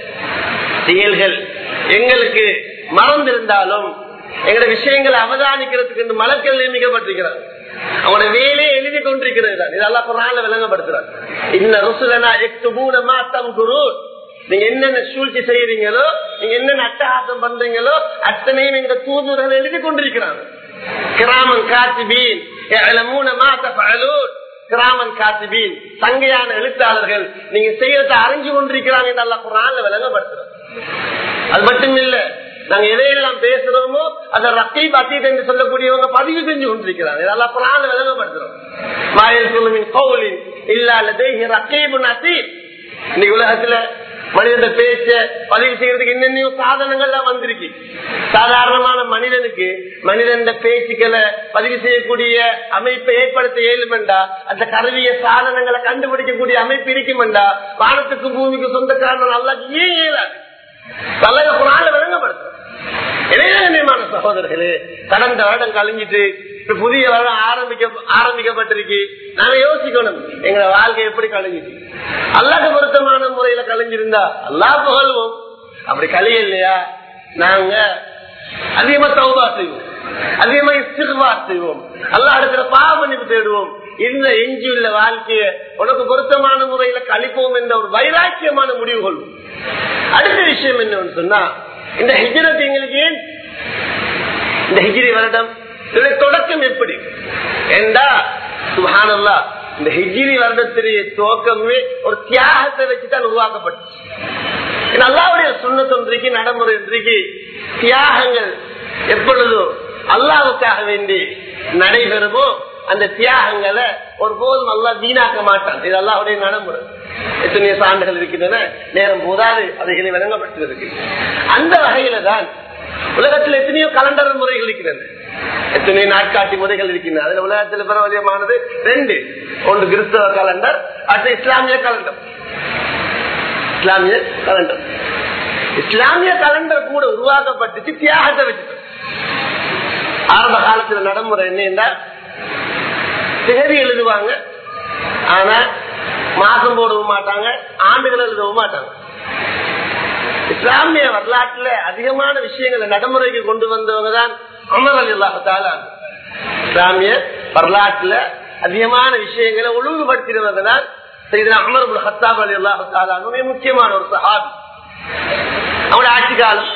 செயல்கள் எங்களுக்கு மறந்திருந்தாலும் எங்களோட விஷயங்களை அவதானிக்கிறதுக்கு மலக்கள் நியமிக்கப்பட்டிருக்கிறார் அவனோட வேலையை எழுதி கொண்டிருக்கிறது இதெல்லாம் குரான்ல விளங்கப்படுத்துறார் இந்த ருசுலனா எட்டு மூணு மாத்தம் குரு நீங்க என்னென்ன சூழ்ச்சி செய்யறீங்களோ நீங்க என்னென்ன அட்டகாசம் பண்றீங்களோ அத்தனையும் எங்க தூதுவர்கள் எழுதி கொண்டிருக்கிறாங்க கிராமன் காத்திபீன் மூணு மாத்த பழலூர் கிராமன் காத்திபீன் சங்கையான எழுத்தாளர்கள் நீங்க செய்யறத அறிஞ்சு கொண்டிருக்கிறாங்க நல்லா குரான்ல விளங்கப்படுத்துறோம் அது மட்டும் இல்ல நாங்க எதையெல்லாம் பேசுறோமோ அதை ரத்தீப் அத்தீத் என்று சொல்லக்கூடியவங்க பதிவு செஞ்சு கொண்டிருக்கிறாங்க இதெல்லாம் குரான்ல விளங்கப்படுத்துறோம் மாயல் சொல்லுமின் கோவிலின் இல்லாத ரத்தீபு அத்தீத் இன்னைக்கு உலகத்துல மனிதன் பேச்ச பதிவு செய்யறதுக்கு என்னென்ன சாதனங்கள்லாம் வந்திருக்கு சாதாரணமான மனிதனுக்கு மனிதன் பேச்சுக்களை பதிவு செய்யக்கூடிய அமைப்பை ஏற்படுத்த இயலுமெண்டா அந்த கருவிய சாதனங்களை கண்டுபிடிக்கக்கூடிய அமைப்பு இருக்குமெண்டா வானத்துக்கு பூமிக்கு சொந்தக்காரன் நல்லா ஏன் இயலாது பல்லக குரால விளங்கப்படுத்தும் இளைஞமான சகோதரர்களே கடந்த வருடம் கழிஞ்சிட்டு புதிய வருடம் ஆரம்பிக்க ஆரம்பிக்கப்பட்டிருக்கு நாங்க யோசிக்கணும் எங்க வாழ்க்கை எப்படி கழிஞ்சிச்சு அல்லாக்கு பொருத்தமான முறையில கழிஞ்சிருந்தா அல்லா புகழ்வோம் அப்படி கழிய இல்லையா நாங்க அதிகமா சௌபா செய்வோம் அதிகமா இஸ்திகுபா செய்வோம் அல்லா அடுக்கிற பாவமன்னிப்பு தேடுவோம் இந்த எஞ்சியுள்ள வாழ்க்கைய உனக்கு பொருத்தமான முறையில கழிப்போம் என்ற ஒரு வைராக்கியமான முடிவு கொள்வோம் அடுத்த விஷயம் என்னன்னு சொன்னா இந்த ஹிஜரத் எங்களுக்கு ஏன் இந்த ஹிஜிரி வருடம் இதனுடைய தொடக்கம் எப்படி என்றா சுபானல்லா இந்த ஹிஜிரி வருடத்திலேயே துவக்கமே ஒரு தியாகத்தை வச்சுதான் உருவாக்கப்பட்டுச்சு அல்லாவுடைய சுண்ணத்தொன்றைக்கு நடைமுறை இன்றைக்கு தியாகங்கள் எப்பொழுதோ அல்லாவுக்காக வேண்டி நடைபெறுமோ அந்த தியாகங்களை ஒரு போதும் அல்லா வீணாக்க மாட்டான் இது அல்லாவுடைய நடைமுறை எத்தனையோ சான்றுகள் இருக்கின்றன நேரம் போதாது அவைகளை விளங்கப்பட்டிருக்கு அந்த வகையில தான் உலகத்தில் எத்தனையோ கலண்டர் முறைகள் இருக்கின்றன எத்தனையோ நாட்காட்டி முறைகள் இருக்கின்றன அதுல உலகத்தில் பிரபலியமானது ரெண்டு ஒன்று கிறிஸ்தவ கலண்டர் அடுத்து இஸ்லாமிய கலண்டர் இஸ்லாமிய கலண்டர் இஸ்லாமிய கலண்டர் கூட உருவாக்கப்பட்டுச்சு தியாகத்தை வச்சு ஆரம்ப காலத்துல நடைமுறை என்ன திகதி எழுதுவாங்க ஆனா மாசம் போடவும் மாட்டாங்க ஆண்டுகள் எழுதவும் மாட்டாங்க இஸ்லாமிய வரலாற்றுல அதிகமான விஷயங்களை நடைமுறைக்கு கொண்டு வந்தவங்க தான் அமர் அலி அல்லாஹால இஸ்லாமிய வரலாற்றுல அதிகமான விஷயங்களை ஒழுங்குபடுத்தினவங்க தான் செய்தனா அமர் ஹத்தாப் அலி அல்லாஹால முக்கியமான ஒரு சஹாபி அவனுடைய ஆட்சி காலம்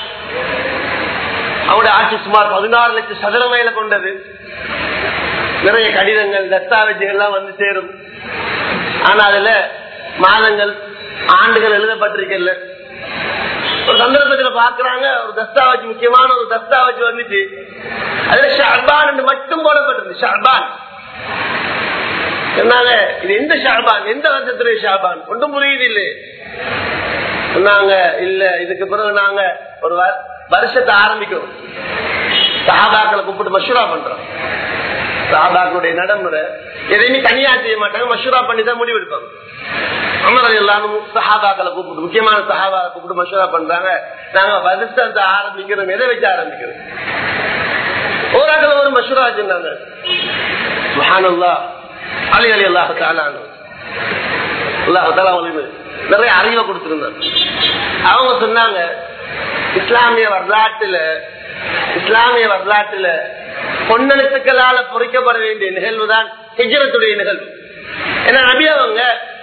அவனுடைய ஆட்சி சுமார் பதினாறு லட்சம் சதுர மைல கொண்டது நிறைய கடிதங்கள் தஸ்தாவேஜுகள் எல்லாம் வந்து சேரும் ஆனா அதுல மாதங்கள் ஆண்டுகள் எழுதப்பட்டிருக்கல ஒரு சந்தர்ப்பத்துல பாக்குறாங்க ஒரு தஸ்தாவேஜ் முக்கியமான ஒரு தஸ்தாவேஜ் வந்துச்சு அதுல ஷர்பான் என்று மட்டும் போடப்பட்டிருந்தது ஷர்பான் சொன்னாங்க இது எந்த ஷாபான் எந்த வருஷத்துடைய ஷாபான் ஒன்றும் புரியுது இல்லை சொன்னாங்க இல்ல இதுக்கு பிறகு நாங்க ஒரு வ- வருஷத்தை ஆரம்பிக்கிறோம் சஹாபாக்களை கூப்பிட்டு மஷூரா பண்றோம் சஹாபாக்களுடைய நடைமுறை எதையுமே தனியா செய்ய மாட்டாங்க மஷூரா பண்ணி தான் முடிவு எடுப்பாங்க அமர் எல்லாரும் சஹாபாக்களை கூப்பிட்டு முக்கியமான சஹாபாக்களை கூப்பிட்டு மஷூரா பண்றாங்க நாங்க வருஷத்தை ஆரம்பிக்கிறோம் எதை வச்சு ஆரம்பிக்கிறோம் ஒரு ஆக்கள் ஒரு மஷூரா வச்சிருந்தாங்க சுப்ஹானல்லாஹ் அலி அலி அல்லாஹ் தாலானு அல்லாஹ் தாலா அவங்களுக்கு நிறைய அறிவை கொடுத்திருந்தார் அவங்க சொன்னாங்க இஸ்லாமிய வரலாற்றுல இஸ்லாமிய வரலாற்றுல பொன்னெழுத்துக்களால பொறிக்கப்பட வேண்டிய நிகழ்வு தான் ஹிஜரத்துடைய நிகழ்வு ஏன்னா நபி அவங்க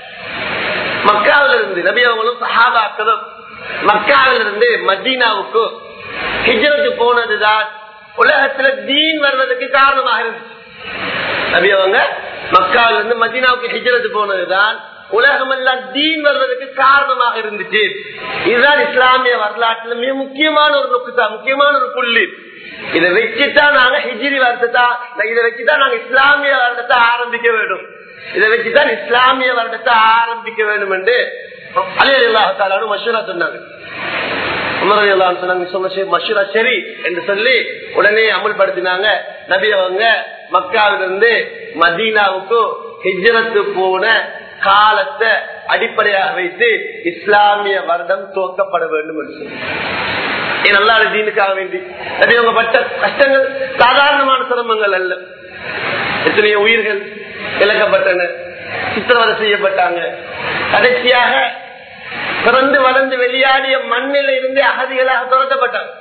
மக்காவில இருந்து நபி அவங்களும் சஹாபாக்களும் மக்காவில இருந்து மதீனாவுக்கு ஹிஜரத்து போனதுதான் உலகத்துல தீன் வருவதற்கு காரணமாக இருந்துச்சு நபி அவங்க மக்காவில இருந்து மதீனாவுக்கு ஹிஜரத்து போனதுதான் உலகம் எல்லாம் தீன் வருவதற்கு காரணமாக இருந்துச்சு இதுதான் இஸ்லாமிய வரலாற்றுல மிக முக்கியமான ஒரு நோக்குதா முக்கியமான ஒரு புள்ளி இதை வச்சுதான் நாங்க ஹிஜிரி வருடத்தா இதை வச்சுதான் நாங்க இஸ்லாமிய வருடத்தை ஆரம்பிக்க வேண்டும் இதை வச்சுதான் இஸ்லாமிய வருடத்தை ஆரம்பிக்க வேண்டும் என்று அலி அல்லாஹாலும் மஷூரா சொன்னாங்க உமர் ரலியல்லாஹு அன்ஹு சொன்னாங்க, "நீ சொன்ன சரி, மஷூரா சரி என்று சொல்லி உடனே அமல்படுத்தினாங்க நபி அவங்க மக்காவிலிருந்து மதீனாவுக்கு ஹிஜ்ரத்து போன காலத்தை அடிப்படையாக வைத்து இஸ்லாமிய வருடம் துவக்கப்பட வேண்டும் என்று சொன்னாங்க நல்லா தீனுக்காக வேண்டி நபி அவங்க பட்ட கஷ்டங்கள் சாதாரணமான சிரமங்கள் அல்ல எத்தனையோ உயிர்கள் இழக்கப்பட்டன சித்திரவதை செய்யப்பட்டாங்க கடைசியாக பிறந்து வளர்ந்து வெளியாடிய மண்ணில் இருந்து அகதிகளாக துரத்தப்பட்டாங்க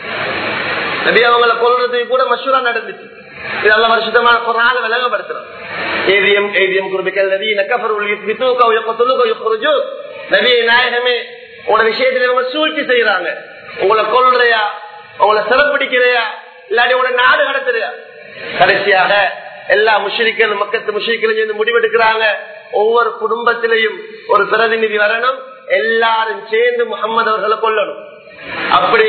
நபி அவங்களை கொல்றதுக்கு கூட மசூரா நடந்துச்சு இதெல்லாம் வருஷத்தமான குரான விளங்கப்படுத்துறோம் ஏதியம் ஏதியம் குருபிக்கல் நபி நக்கபர் நபி நாயகமே உங்களோட விஷயத்துல இவங்க சூழ்ச்சி செய்யறாங்க உங்களை கொல்றையா உங்களை சிறப்பிடிக்கிறையா இல்லாட்டி உங்களோட நாடு கடத்துறியா கடைசியாக எல்லா முஷிரிக்கள் மக்கத்து முஷிரிக்களும் சேர்ந்து முடிவெடுக்கிறாங்க ஒவ்வொரு குடும்பத்திலையும் ஒரு பிரதிநிதி வரணும் எல்லாரும் சேர்ந்து முகமது அவர்களை கொல்லணும் அப்படி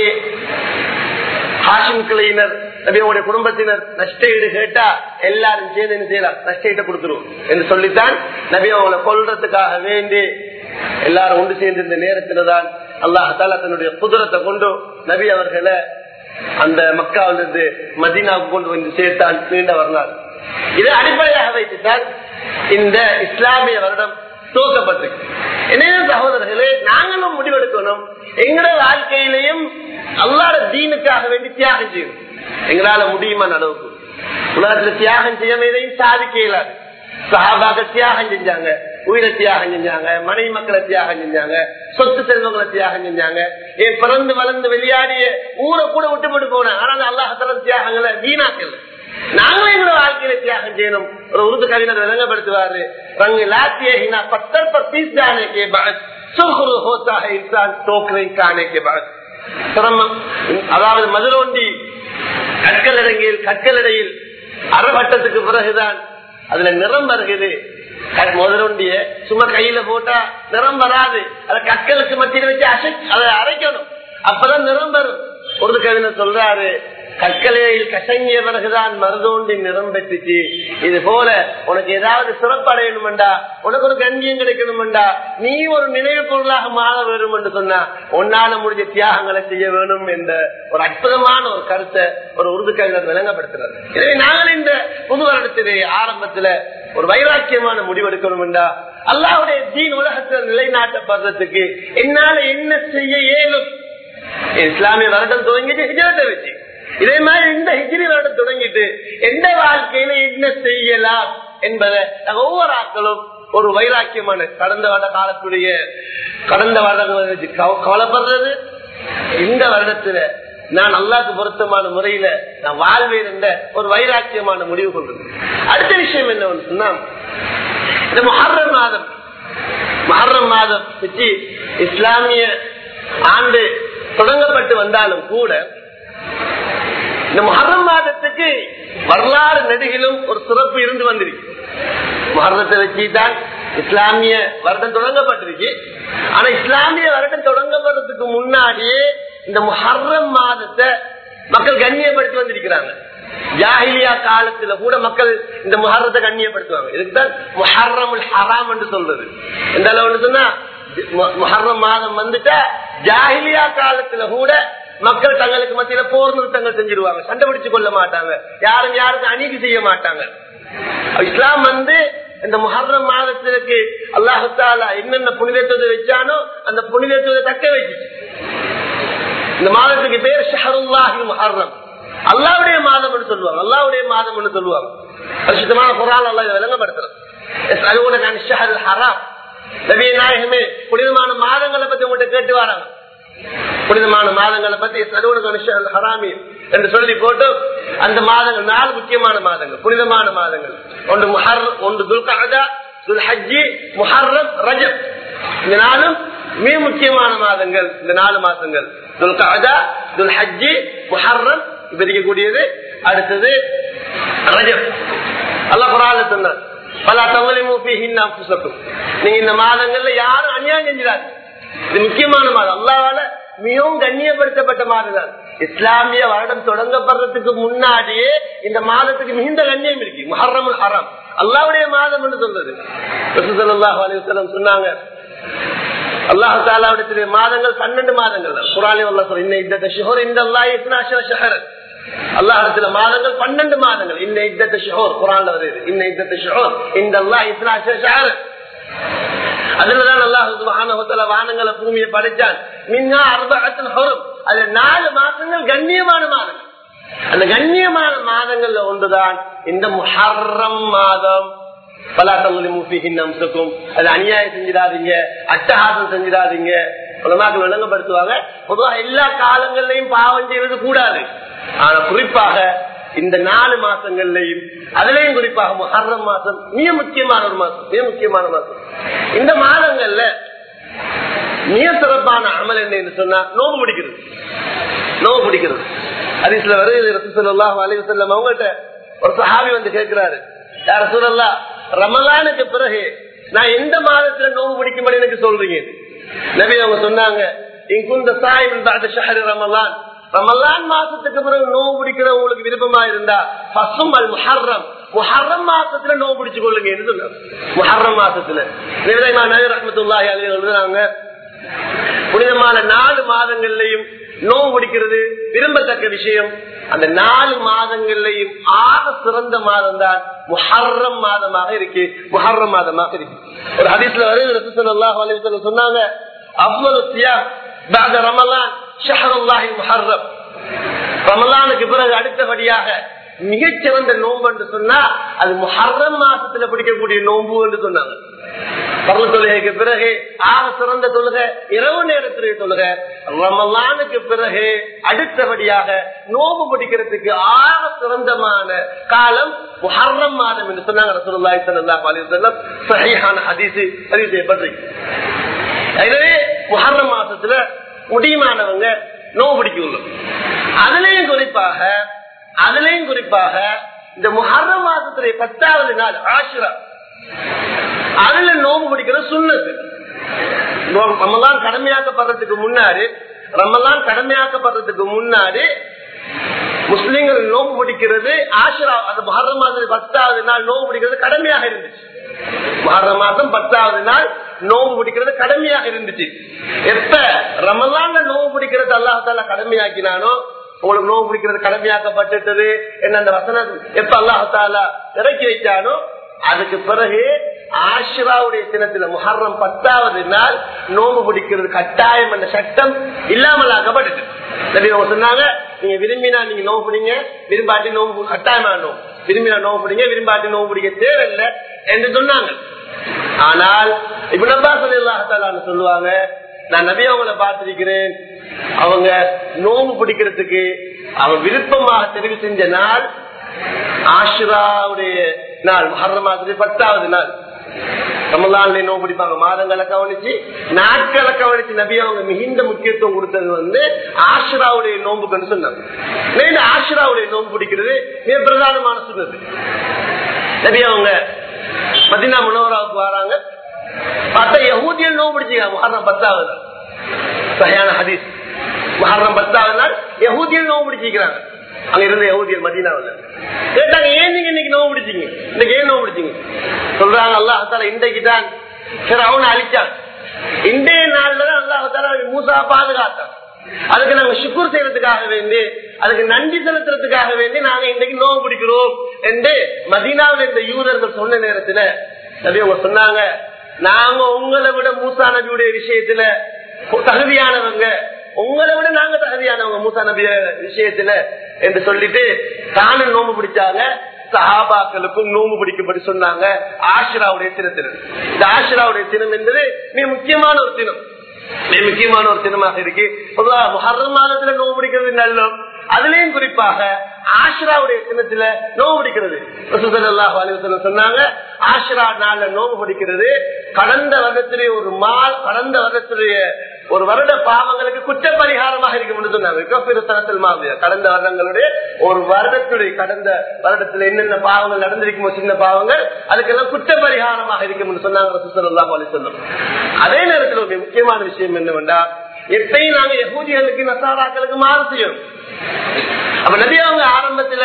ஹாஷிம் கிளையினர் நபியோடைய குடும்பத்தினர் நஷ்ட ஈடு கேட்டா எல்லாரும் சேர்ந்து என்ன செய்யலாம் நஷ்ட ஈட்டை கொடுத்துருவோம் என்று சொல்லித்தான் நபி அவங்களை கொல்றதுக்காக வேண்டி எல்லாரும் ஒன்று சேர்ந்திருந்த நேரத்துல தான் அல்லாஹால தன்னுடைய குதிரத்தை கொண்டு நபி அவர்களை அந்த மக்காவிலிருந்து மதீனாவுக்கு கொண்டு வந்து சேர்த்தான் நீண்ட வரலாறு இதை அடிப்படையாக வைத்துத்தான் இந்த இஸ்லாமிய வருடம் துவக்கப்பட்டிருக்கு எனவே சகோதரர்களே நாங்களும் முடிவெடுக்கணும் எங்களோட வாழ்க்கையிலையும் அல்லாத தீனுக்காக வேண்டி தியாகம் செய்யணும் எங்களால முடியுமான அளவுக்கு உலகத்துல தியாகம் செய்யாம எதையும் சாதிக்க இயலாது சஹாபாக தியாகம் செஞ்சாங்க உயிரை தியாகம் செஞ்சாங்க மனைவி மக்களை தியாகம் செஞ்சாங்க சொத்து செல்வங்களை தியாகம் செஞ்சாங்க என் பிறந்து வளர்ந்து வெளியாடிய ஊரை கூட விட்டு போட்டு போனேன் ஆனால் அல்லாஹத்தர தியாகங்களை வீணாக்கல நாங்களும் எங்களோட வாழ்க்கையில தியாகம் செய்யணும் ஒரு உருது கவிஞர் விளங்கப்படுத்துவாரு ரங்கு லாத்தியா பத்தர் பர் பீஸ் ஜானே கே பாத் சுகுரு ஹோத்தா ஹை இன்சான் டோக்கரை கானே கே பாத் சிரமம் அதாவது மதுரோண்டி கற்கள் இடங்கில் கற்கள் இடையில் அறவட்டத்துக்கு பிறகுதான் அதுல நிறம் வருகிறது முதலுண்டிய சும்மா கையில போட்டா நிறம் வராது அதை கற்களுக்கு மத்தியில வச்சு அசை அதை அரைக்கணும் அப்பதான் நிறம் வரும் ஒரு கவிஞர் சொல்றாரு கற்களையில் கசங்கிய பிறகுதான் மருதோண்டி நிறம் பெற்றுச்சு இது போல உனக்கு ஏதாவது சிறப்படையணும்டா உனக்கு ஒரு கண்ணியம் கிடைக்கணும்டா நீ ஒரு நினைவு பொருளாக மாற வேணும் என்று சொன்னா உன்னால முடிஞ்ச தியாகங்களை செய்ய வேணும் என்ற ஒரு அற்புதமான ஒரு கருத்தை ஒரு உருது கவிஞர் விளங்கப்படுத்துறாரு எனவே நாங்கள் இந்த புது வருடத்திலே ஆரம்பத்துல ஒரு வைராக்கியமான முடிவெடுக்கணும் என்றா அல்லாவுடைய தீன் உலகத்தில் நிலைநாட்டப்படுறதுக்கு என்னால என்ன செய்ய இயலும் இஸ்லாமிய வருடம் துவங்கிட்டு ஹிஜரத்தை வச்சு இதே மாதிரி இந்த ஹிஜ்ரி வருடம் தொடங்கிட்டு எந்த வாழ்க்கையில என்ன செய்யலாம் என்பதை நாங்க ஒவ்வொரு ஆட்களும் ஒரு வைராக்கியமான கடந்த வருட காலத்துடைய கடந்த வருடங்கள் கவலைப்படுறது இந்த வருடத்துல நான் அல்லாக்கு பொருத்தமான முறையில நான் வாழ்வேன் என்ற ஒரு வைராக்கியமான முடிவு கொண்டது அடுத்த விஷயம் என்ன சொன்னா இந்த மஹர்ரம் மாதம் மஹர்ரம் மாதம் வச்சு இஸ்லாமிய ஆண்டு தொடங்கப்பட்டு வந்தாலும் கூட இந்த மஹர்ரம் மாதத்துக்கு வரலாறு நெடுகிலும் ஒரு சிறப்பு இருந்து வந்திருக்கு மஹர்ரத்தை வச்சுதான் இஸ்லாமிய வருடம் தொடங்கப்பட்டிருக்கு ஆனா இஸ்லாமிய வருடம் தொடங்கப்படுறதுக்கு முன்னாடியே இந்த முஹர்ரம் மாதத்தை மக்கள் கண்ணியப்படுத்தி வந்திருக்கிறாங்க ஜாஹிலியா காலத்துல கூட மக்கள் இந்த முஹர்ரத்தை கண்ணியப்படுத்துவாங்க இதுக்குதான் முஹர்ரம் ஹராம் என்று சொல்றது எந்த அளவுன்னு சொன்னா முஹர்ரம் மாதம் வந்துட்டா ஜாஹிலியா காலத்துல கூட மக்கள் தங்களுக்கு மத்தியில போர் நிறுத்தங்கள் செஞ்சிருவாங்க சண்டை பிடிச்சு கொள்ள மாட்டாங்க யாரும் யாருக்கும் அநீதி செய்ய மாட்டாங்க இஸ்லாம் வந்து இந்த முஹர்ரம் மாதத்திற்கு அல்லாஹால என்னென்ன புனிதத்துவத்தை வச்சானோ அந்த புனிதத்துவத்தை தக்க வச்சு இந்த மாதத்துக்கு பேர் ஷஹருல்லாஹி முஹர்ரம் அல்லாவுடைய மாதம் சொல்லுவாங்க அல்லாவுடைய மாதம் சொல்லுவாங்க பரிசுத்தமான குரான் அல்லா இதை விளங்கப்படுத்துறோம் ஹராம் நபிய நாயகமே புனிதமான மாதங்களை பத்தி உங்கள்கிட்ட கேட்டு வராங்க புனிதமான மாதங்களை பத்தி ஹராமி என்று சொல்லி போட்டு அந்த மாதங்கள் நாலு முக்கியமான மாதங்கள் புனிதமான மாதங்கள் ஒன்று முஹர் ஒன்று துல்கா துல் ஹஜ்ஜி முஹர்ரம் ரஜப் இந்த நாளும் மிக முக்கியமான மாதங்கள் இந்த நாலு மாதங்கள் துல்கா துல் ஹஜ்ஜி முஹர்ரம் பிரிக்கக்கூடியது அடுத்தது ரஜப் அல்ல குரால சொன்னார் பல தவளை மூப்பி புசக்கும் நீங்க இந்த மாதங்கள்ல யாரும் அநியாயம் செஞ்சிடாது இது முக்கியமான மாதம் அல்லாவால மிகவும் கண்ணியப்படுத்தப்பட்ட மாதம் தான் இஸ்லாமிய வருடம் தொடங்கப்படுறதுக்கு முன்னாடியே இந்த மாதத்துக்கு மிகுந்த கண்ணியம் இருக்கு முஹர்ரம் ஹராம் அல்லாவுடைய மாதம் என்று சொல்றது சொன்னாங்க அல்லாஹு தாலாவுடைய மாதங்கள் பன்னெண்டு மாதங்கள் குரானி அல்லா சொல்ற இன்ன இந்த ஷஹோர் இந்த அல்லா ஷஹர் அல்லாஹத்துல மாதங்கள் பன்னெண்டு மாதங்கள் இன்ன இத்தத்த ஷஹோர் குரான்ல வருது இன்ன இத்தத்த ஷஹோர் இந்த அல்லா இஸ்னா ஷஹர் அதுலதான் அல்லாஹு வானங்களை பூமியை படைச்சான் மின்னா அர்பகத்தில் ஹொரும் அது நாலு மாதங்கள் கண்ணியமான மாதங்கள் அந்த கண்ணியமான மாதங்கள்ல ஒன்றுதான் இந்த முஹர்ரம் மாதம் பலாத்தமுக்கும் அது அநியாயம் செஞ்சிடாதீங்க அட்டகாசம் செஞ்சிடாதீங்க உலமாக்கள் விளங்கப்படுத்துவாங்க பொதுவாக எல்லா காலங்கள்லயும் பாவம் செய்வது கூடாது ஆனா குறிப்பாக இந்த நாலு மாசங்கள்லயும் அதுலயும் குறிப்பாக முஹர்ரம் மாசம் மிக முக்கியமான ஒரு மாசம் மிக முக்கியமான மாசம் இந்த மாதங்கள்ல மிக சிறப்பான அமல் என்ன என்று சொன்னா நோம்பு பிடிக்கிறது நோம்பு பிடிக்கிறது ஹரிஸ்ல வருகிறது ரசூலுல்லாஹி அலைஹி வஸல்லம் அவங்கள்ட்ட ஒரு சஹாபி வந்து கேட்கிறாரு யார சூழல்லா ரமலானுக்கு பிறகு நான் எந்த மாதத்துல நோம்பு பிடிக்கும்படி எனக்கு சொல்றீங்க நபி அவங்க சொன்னாங்க இங்குந்த சாயிபின் பாத ஷஹரி ரமலான் ரமலான் மாசத்துக்கு பிறகு நோவு பிடிக்கிற உங்களுக்கு விருப்பமா இருந்தா பசும் அல் முஹர்ரம் முஹர்ரம் மாசத்துல நோவு பிடிச்சு கொள்ளுங்க சொன்னாங்க முஹர்ரம் மாசத்துல ரஹமத்துல்லாஹி அலி எழுதுறாங்க புனிதமான நாலு மாதங்கள்லயும் நோவு பிடிக்கிறது விரும்பத்தக்க விஷயம் அந்த நாலு மாதங்கள்லயும் ஆக சிறந்த மாதம் தான் முஹர்ரம் மாதமாக இருக்கு முஹர்ரம் மாதமாக இருக்கு ஒரு ஹதீஸ்ல வருது சொன்னாங்க அவ்வளவு சியா بعد رمضان شهر الله المحرم ரமலானுக்கு பிறகு அடுத்தபடியாக மிகச்சிறந்த நோன்பு என்று சொன்னா அது முஹர்ரம் மாசத்துல பிடிக்கக்கூடிய நோன்பு என்று சொன்னாங்க பரல தொழுகைக்கு பிறகு ஆக சிறந்த தொழுகை இரவு நேரத்துடைய தொழுகை ரமலானுக்கு பிறகு அடுத்தபடியாக நோம்பு பிடிக்கிறதுக்கு ஆக சிறந்தமான காலம் முஹர்ரம் மாதம் என்று சொன்னாங்க ரசூலுல்லாஹி ஸல்லல்லாஹு அலைஹி வஸல்லம் சஹீஹான ஹதீஸ் பதிவு செய்யப்பட்டிருக்கு எனவே முஹர்ரம் மாசத்துல முடியுமானவங்க நோவு பிடிக்கும் அதுலயும் குறிப்பாக அதுலயும் குறிப்பாக இந்த முஹர்ரம் மாசத்துடைய பத்தாவது நாள் ஆசிரா அதுல நோம்பு பிடிக்கிறது சுண்ணது ரமலான் கடமையாக்கப்படுறதுக்கு முன்னாடி ரமலான் கடமையாக்கப்படுறதுக்கு முன்னாடி முஸ்லிம்கள் நோம்பு பிடிக்கிறது ஆசிரா அந்த மகர மாதம் பத்தாவது நாள் நோம்பு பிடிக்கிறது கடமையாக இருந்துச்சு மகர மாதம் பத்தாவது நாள் நோம்பு பிடிக்கிறது கடமையாக இருந்துச்சு எப்ப ரமலான்ல நோம்பு பிடிக்கிறது அல்லாஹால கடமையாக்கினானோ உங்களுக்கு நோம்பு பிடிக்கிறது கடமையாக்கப்பட்டுட்டது என்ன அந்த வசனம் எப்ப அல்லாஹால இறக்கி வைச்சானோ அதுக்கு பிறகு ஆஷிராவுடைய தினத்துல முஹர்ரம் பத்தாவது நாள் நோம்பு பிடிக்கிறது கட்டாயம் என்ற சட்டம் இல்லாமல் ஆக்கப்பட்டது அவங்க சொன்னாங்க நீங்க விரும்பினா நீங்க நோவு பிடிங்க விரும்பாட்டி நோவு கட்டாயமா நோவு விரும்பினா நோவு பிடிங்க விரும்பாட்டி நோவு பிடிக்க தேவையில்லை என்று சொன்னாங்க ஆனால் இப்ப நம்பா சொல்லி சொல்லுவாங்க நான் நபி அவங்களை பார்த்திருக்கிறேன் அவங்க நோம்பு பிடிக்கிறதுக்கு அவன் விருப்பமாக தெரிவு செஞ்ச நாள் ஆஷுராவுடைய நாள் மரண மாதத்துடைய பத்தாவது நாள் தமிழ்நாடுல நோவு பிடிப்பாங்க மாதங்களை கவனிச்சு நாட்களை கவனிச்சு நபி அவங்க மிகுந்த முக்கியத்துவம் கொடுத்தது வந்து ஆஷுராவுடைய நோம்புக்குன்னு சொன்னாங்க இந்த ஆஷுராவுடைய நோம்பு பிடிக்கிறது மிக பிரதானமான சொன்னது நபி அவங்க மதினா முனவராவுக்கு வராங்க பார்த்தா யகூதியல் நோவு பிடிச்சிங்க மகரம் பத்தாவது நாள் சரியான ஹதீஸ் மகரம் பத்தாவது நாள் யகூதியல் நோவு பிடிச்சிக்கிறாங்க அங்க இருந்த யகுதியர் மதீனாவில் கேட்டாங்க ஏன் நீங்க இன்னைக்கு நோவு பிடிச்சீங்க இன்னைக்கு ஏன் நோவு பிடிச்சீங்க சொல்றாங்க அல்லாஹால இன்றைக்கு தான் சரி அவனை அழிச்சான் இன்றைய நாள்ல தான் அல்லாஹால மூசா பாதுகாத்தான் அதுக்கு நாங்க சுக்குர் செய்யறதுக்காக வேண்டி அதுக்கு நன்றி செலுத்துறதுக்காக வேண்டி நாங்க இன்றைக்கு நோவு பிடிக்கிறோம் என்று மதீனாவில் இருந்த யூதர்கள் சொன்ன நேரத்துல நபி அவங்க சொன்னாங்க நாங்க உங்களை விட மூசா நபியுடைய விஷயத்துல தகுதியானவங்க உங்களை விட நாங்க தகுதியானவங்க மூசா நபிய விஷயத்துல என்று சொல்லிட்டு தானும் நோம்பு பிடிச்சாங்க சஹாபாக்களுக்கும் நோம்பு பிடிக்கப்படி சொன்னாங்க ஆஷிராவுடைய தினத்தினம் இந்த ஆஷிராவுடைய தினம் என்பது மிக முக்கியமான ஒரு தினம் மிக முக்கியமான ஒரு தினமாக இருக்கு பொதுவாக முஹர்ரம் மாதத்துல நோம்பு பிடிக்கிறது நல்லோம் அதுலயும் குறிப்பாக ஆஷ்ராவுடைய தினத்துல நோவு பிடிக்கிறது சொன்னாங்க ஆஷ்ரா நாள்ல நோவு பிடிக்கிறது கடந்த வருடத்திலே ஒரு மால் கடந்த வருடத்துடைய ஒரு வருட பாவங்களுக்கு குற்ற பரிகாரமாக இருக்கும் சொன்னாங்க மாதிரியா கடந்த வருடங்களுடைய ஒரு வருடத்துடைய கடந்த வருடத்துல என்னென்ன பாவங்கள் நடந்திருக்குமோ சின்ன பாவங்கள் அதுக்கெல்லாம் குற்ற பரிகாரமாக இருக்கும் சொன்னாங்க சொல்லும் அதே நேரத்தில் ஒரு முக்கியமான விஷயம் என்னவென்றா எப்பயும் நாங்க யகூதிகளுக்கு நசாராக்களுக்கு மாறு செய்யணும் அப்ப நபி அவங்க ஆரம்பத்துல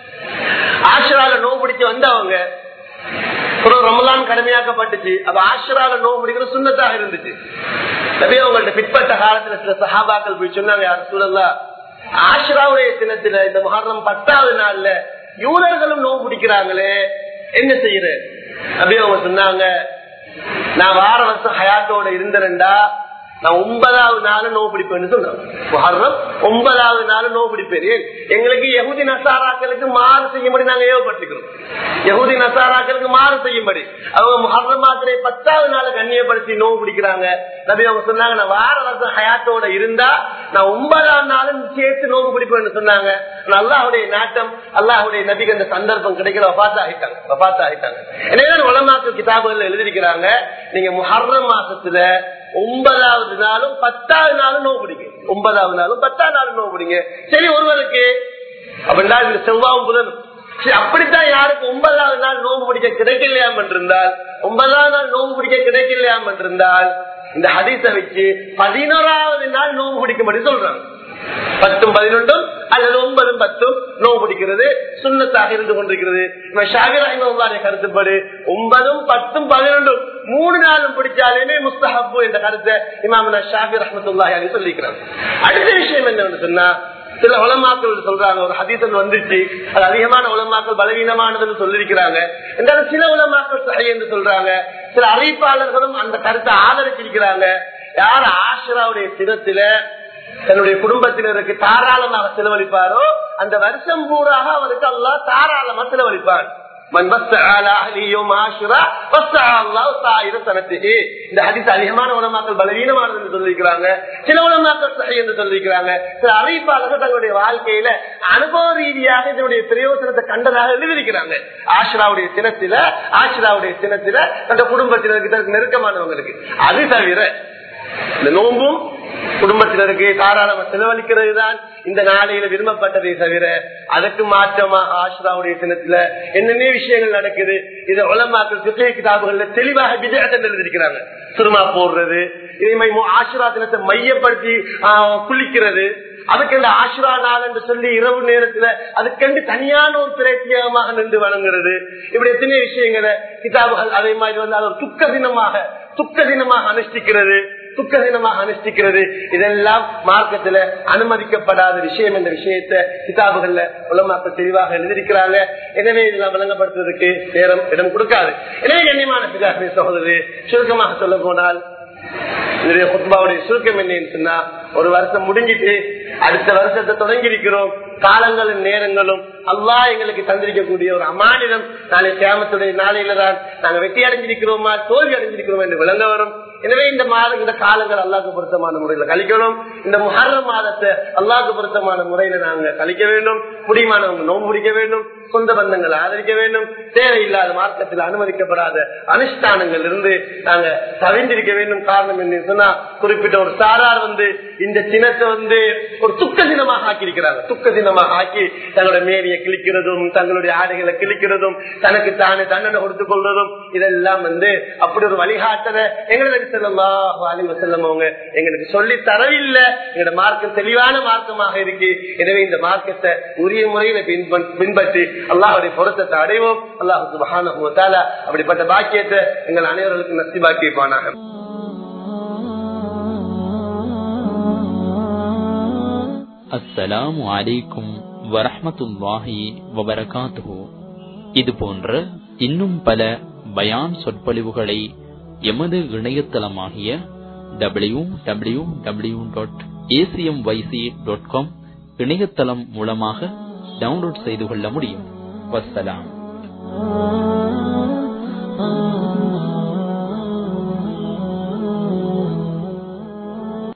ஆசிரால நோவு பிடிச்சு வந்தவங்க ஒரு ரமலான் கடமையாக்கப்பட்டுச்சு அப்ப ஆசிரால நோவு பிடிக்கிற சுண்ணத்தாக இருந்துச்சு நபி அவங்கள்ட்ட பிற்பட்ட காலத்துல சில சஹாபாக்கள் போய் சொன்னாங்க யார் சூழல்லா ஆசிராவுடைய தினத்துல இந்த மகரம் பத்தாவது நாள்ல யூதர்களும் நோவு பிடிக்கிறாங்களே என்ன செய்யற அப்படி அவங்க சொன்னாங்க நான் வார வருஷம் ஹயாத்தோட இருந்தேன்டா நான் ஒன்பதாவது நாள் நோவு பிடிப்பேன்னு சொன்னாங்க ஒன்பதாவது நாள் நோவு பிடிப்பேன் எங்களுக்கு யகுதி நசாராக்களுக்கு மாறு செய்யும்படி நாங்க ஏவப்பட்டிருக்கிறோம் யகுதி நசாராக்களுக்கு மாறு செய்யும்படி அவங்க முஹர்ரம் மாத்திரை பத்தாவது நாள் கண்ணியப்படுத்தி நோவு பிடிக்கிறாங்க நபி அவங்க சொன்னாங்க நான் வார வருஷம் ஹயாத்தோட இருந்தா நான் ஒன்பதாம் நாளும் சேர்த்து நோவு பிடிப்பேன்னு சொன்னாங்க அல்லாஹுடைய நாட்டம் அல்லாஹுடைய நபிக்கு அந்த சந்தர்ப்பம் கிடைக்கிற வபாத்த ஆகிட்டாங்க வபாத்த ஆகிட்டாங்க எனவே உலமாக்கு கிதாபுகள் எழுதிருக்கிறாங்க நீங்க முஹர்ரம் மாசத்துல ஒன்பதாவது நாளும் பத்தாவது நாளும் நோவு பிடிங்க ஒன்பதாவது நாளும் பத்தாவது நாளும் நோவு பிடிங்க சரி ஒருவருக்கு அப்படின்னா இந்த செவ்வாவும் புதனும் சரி அப்படித்தான் யாருக்கு ஒன்பதாவது நாள் நோம்பு பிடிக்க கிடைக்கலையாம் என்றிருந்தால் ஒன்பதாவது நாள் நோம்பு பிடிக்க கிடைக்கலையாம் என்றிருந்தால் இந்த ஹதீஸ வச்சு பதினோராவது நாள் நோம்பு பிடிக்கும்படி சொல்றாங்க பத்தும் பதினொன்றும் அல்லது ஒன்பதும் பத்தும் நோவு பிடிக்கிறது சுண்ணத்தாக இருந்து கொண்டிருக்கிறது கருத்துப்படி ஒன்பதும் பத்தும் பதினொன்றும் மூணு நாளும் பிடிச்சாலுமே முஸ்தஹப்பு என்ற கருத்தை இமாம் ஷாபி ரஹமத்துல்லாஹி சொல்லிக்கிறாங்க அடுத்த விஷயம் என்னன்னு சொன்னா சில உலமாக்கள் சொல்றாங்க ஒரு ஹதீசன் வந்துச்சு அது அதிகமான உலமாக்கள் பலவீனமானதுன்னு சொல்லிருக்கிறாங்க என்றாலும் சில உலமாக்கள் சகை என்று சொல்றாங்க சில அறிவிப்பாளர்களும் அந்த கருத்தை ஆதரிச்சிருக்கிறாங்க யார் ஆஷராவுடைய தினத்தில தன்னுடைய குடும்பத்தினருக்கு தாராளமாக செலவழிப்பாரோ அந்த வருஷம் பூராக அவருக்கு அல்லா தாராளமா செலவழிப்பான் அதிகமான உலமாக்கள் பலவீனமானது சொல்லிருக்கிறாங்க சில உலமாக்கள் சகை என்று சொல்லிருக்கிறாங்க சில அறிவிப்பாளர்கள் தங்களுடைய வாழ்க்கையில அனுபவ ரீதியாக இதனுடைய பிரயோசனத்தை கண்டதாக எழுதியிருக்கிறாங்க ஆஷ்ராவுடைய தினத்தில ஆஷ்ராவுடைய தினத்தில தந்த குடும்பத்தினருக்கு நெருக்கமானவங்களுக்கு அது தவிர இந்த நோம்பும் குடும்பத்தினருக்கு தாராளமா செலவழிக்கிறது தான் இந்த நாளையில விரும்பப்பட்டதை தவிர அதற்கு மாற்றமா ஆஷ்ராவுடைய தினத்துல என்னென்ன விஷயங்கள் நடக்குது இதை உலமாக்கள் சித்திரை கிதாபுகள்ல தெளிவாக விஜயத்தில் எழுதியிருக்கிறாங்க சுருமா போடுறது இதே மாதிரி ஆஷ்ரா தினத்தை மையப்படுத்தி குளிக்கிறது அதுக்கு இந்த ஆஷ்ரா நாள் என்று சொல்லி இரவு நேரத்துல அதுக்கென்று தனியான ஒரு பிரத்தியமாக நின்று வழங்குறது இப்படி எத்தனை விஷயங்களை கிதாபுகள் அதே மாதிரி வந்து அது ஒரு துக்க தினமாக துக்க தினமாக அனுஷ்டிக்கிறது துக்க தினமாக அனுஷ்டிக்கிறது இதெல்லாம் மார்க்கத்துல அனுமதிக்கப்படாத விஷயம் என்ற விஷயத்த கிதாபுகள்ல உலமாக்கள் தெளிவாக எழுதியிருக்கிறாங்க எனவே இதெல்லாம் விளங்கப்படுத்துவதற்கு நேரம் இடம் கொடுக்காது எனவே கண்ணியமான பிதாசனை சகோதரி சுருக்கமாக சொல்ல போனால் இதனுடைய குத்பாவுடைய சுருக்கம் என்னன்னு சொன்னா ஒரு வருஷம் முடிஞ்சிட்டு அடுத்த வருஷத்தை தொடங்கி இருக்கிறோம் காலங்களும் நேரங்களும் அல்லா எங்களுக்கு தந்திருக்கக்கூடிய ஒரு அமானிடம் நாளை கேமத்துடைய நாளையில தான் நாங்க வெற்றி அடைஞ்சிருக்கிறோமா தோல்வி அடைஞ்சிருக்கிறோம் என்று விளங்க வரும் எனவே இந்த மாத இந்த காலங்கள் அல்லாஹ்க்கு பொருத்தமான முறையில கழிக்கணும் இந்த முஹர்ர மாதத்தை அல்லாஹ்க்கு பொருத்தமான முறையில நாங்க கழிக்க வேண்டும் முடியுமானவங்க நோன்பு பிடிக்க வேண்டும் சொந்த பந்தங்களை ஆதரிக்க வேண்டும் தேவையில்லாத மார்க்கத்தில் அனுமதிக்கப்படாத அனுஷ்டானங்கள் இருந்து நாங்க தவிர்ந்திருக்க வேண்டும் காரணம் என்ன சொன்னா குறிப்பிட்ட ஒரு சாரார் வந்து இந்த தினத்தை வந்து ஒரு துக்க தினமாக ஆக்கி இருக்கிறாங்க துக்க தினமாக ஆக்கி தங்களுடைய மேரியை கிழிக்கிறதும் தங்களுடைய ஆடைகளை கிழிக்கிறதும் தனக்கு தானே தண்டனை கொடுத்துக் கொள்வதும் இதெல்லாம் வந்து அப்படி ஒரு வழிகாட்டத எங்களுக்கு செல்லலாம் அலிம செல்லம் அவங்க எங்களுக்கு சொல்லி தரவில்லை எங்களோட மார்க்கம் தெளிவான மார்க்கமாக இருக்கு எனவே இந்த மார்க்கத்தை உரிய முறையில பின்ப- பின்பற்றி அல்லாஹுடைய பொருத்தத்தை அடைவோம் அல்லாஹு சுபஹானஹு வ தஆலா அப்படிப்பட்ட பாக்கியத்தை எங்கள் அனைவர்களுக்கும் நசிபாக்கி வைப்பானாக அஸ்ஸலாமு அலைக்கும் வரஹ்மத்துல்லாஹி வபரகாத்துஹு இது போன்ற இன்னும் பல பயான் சொற்பொழிவுகளை எமது இணையதளமாகிய W W W dot ACM YC dot com இணையதளம் மூலமாக டவுன்லோட் செய்து கொள்ள முடியும் வஸ்ஸலாம்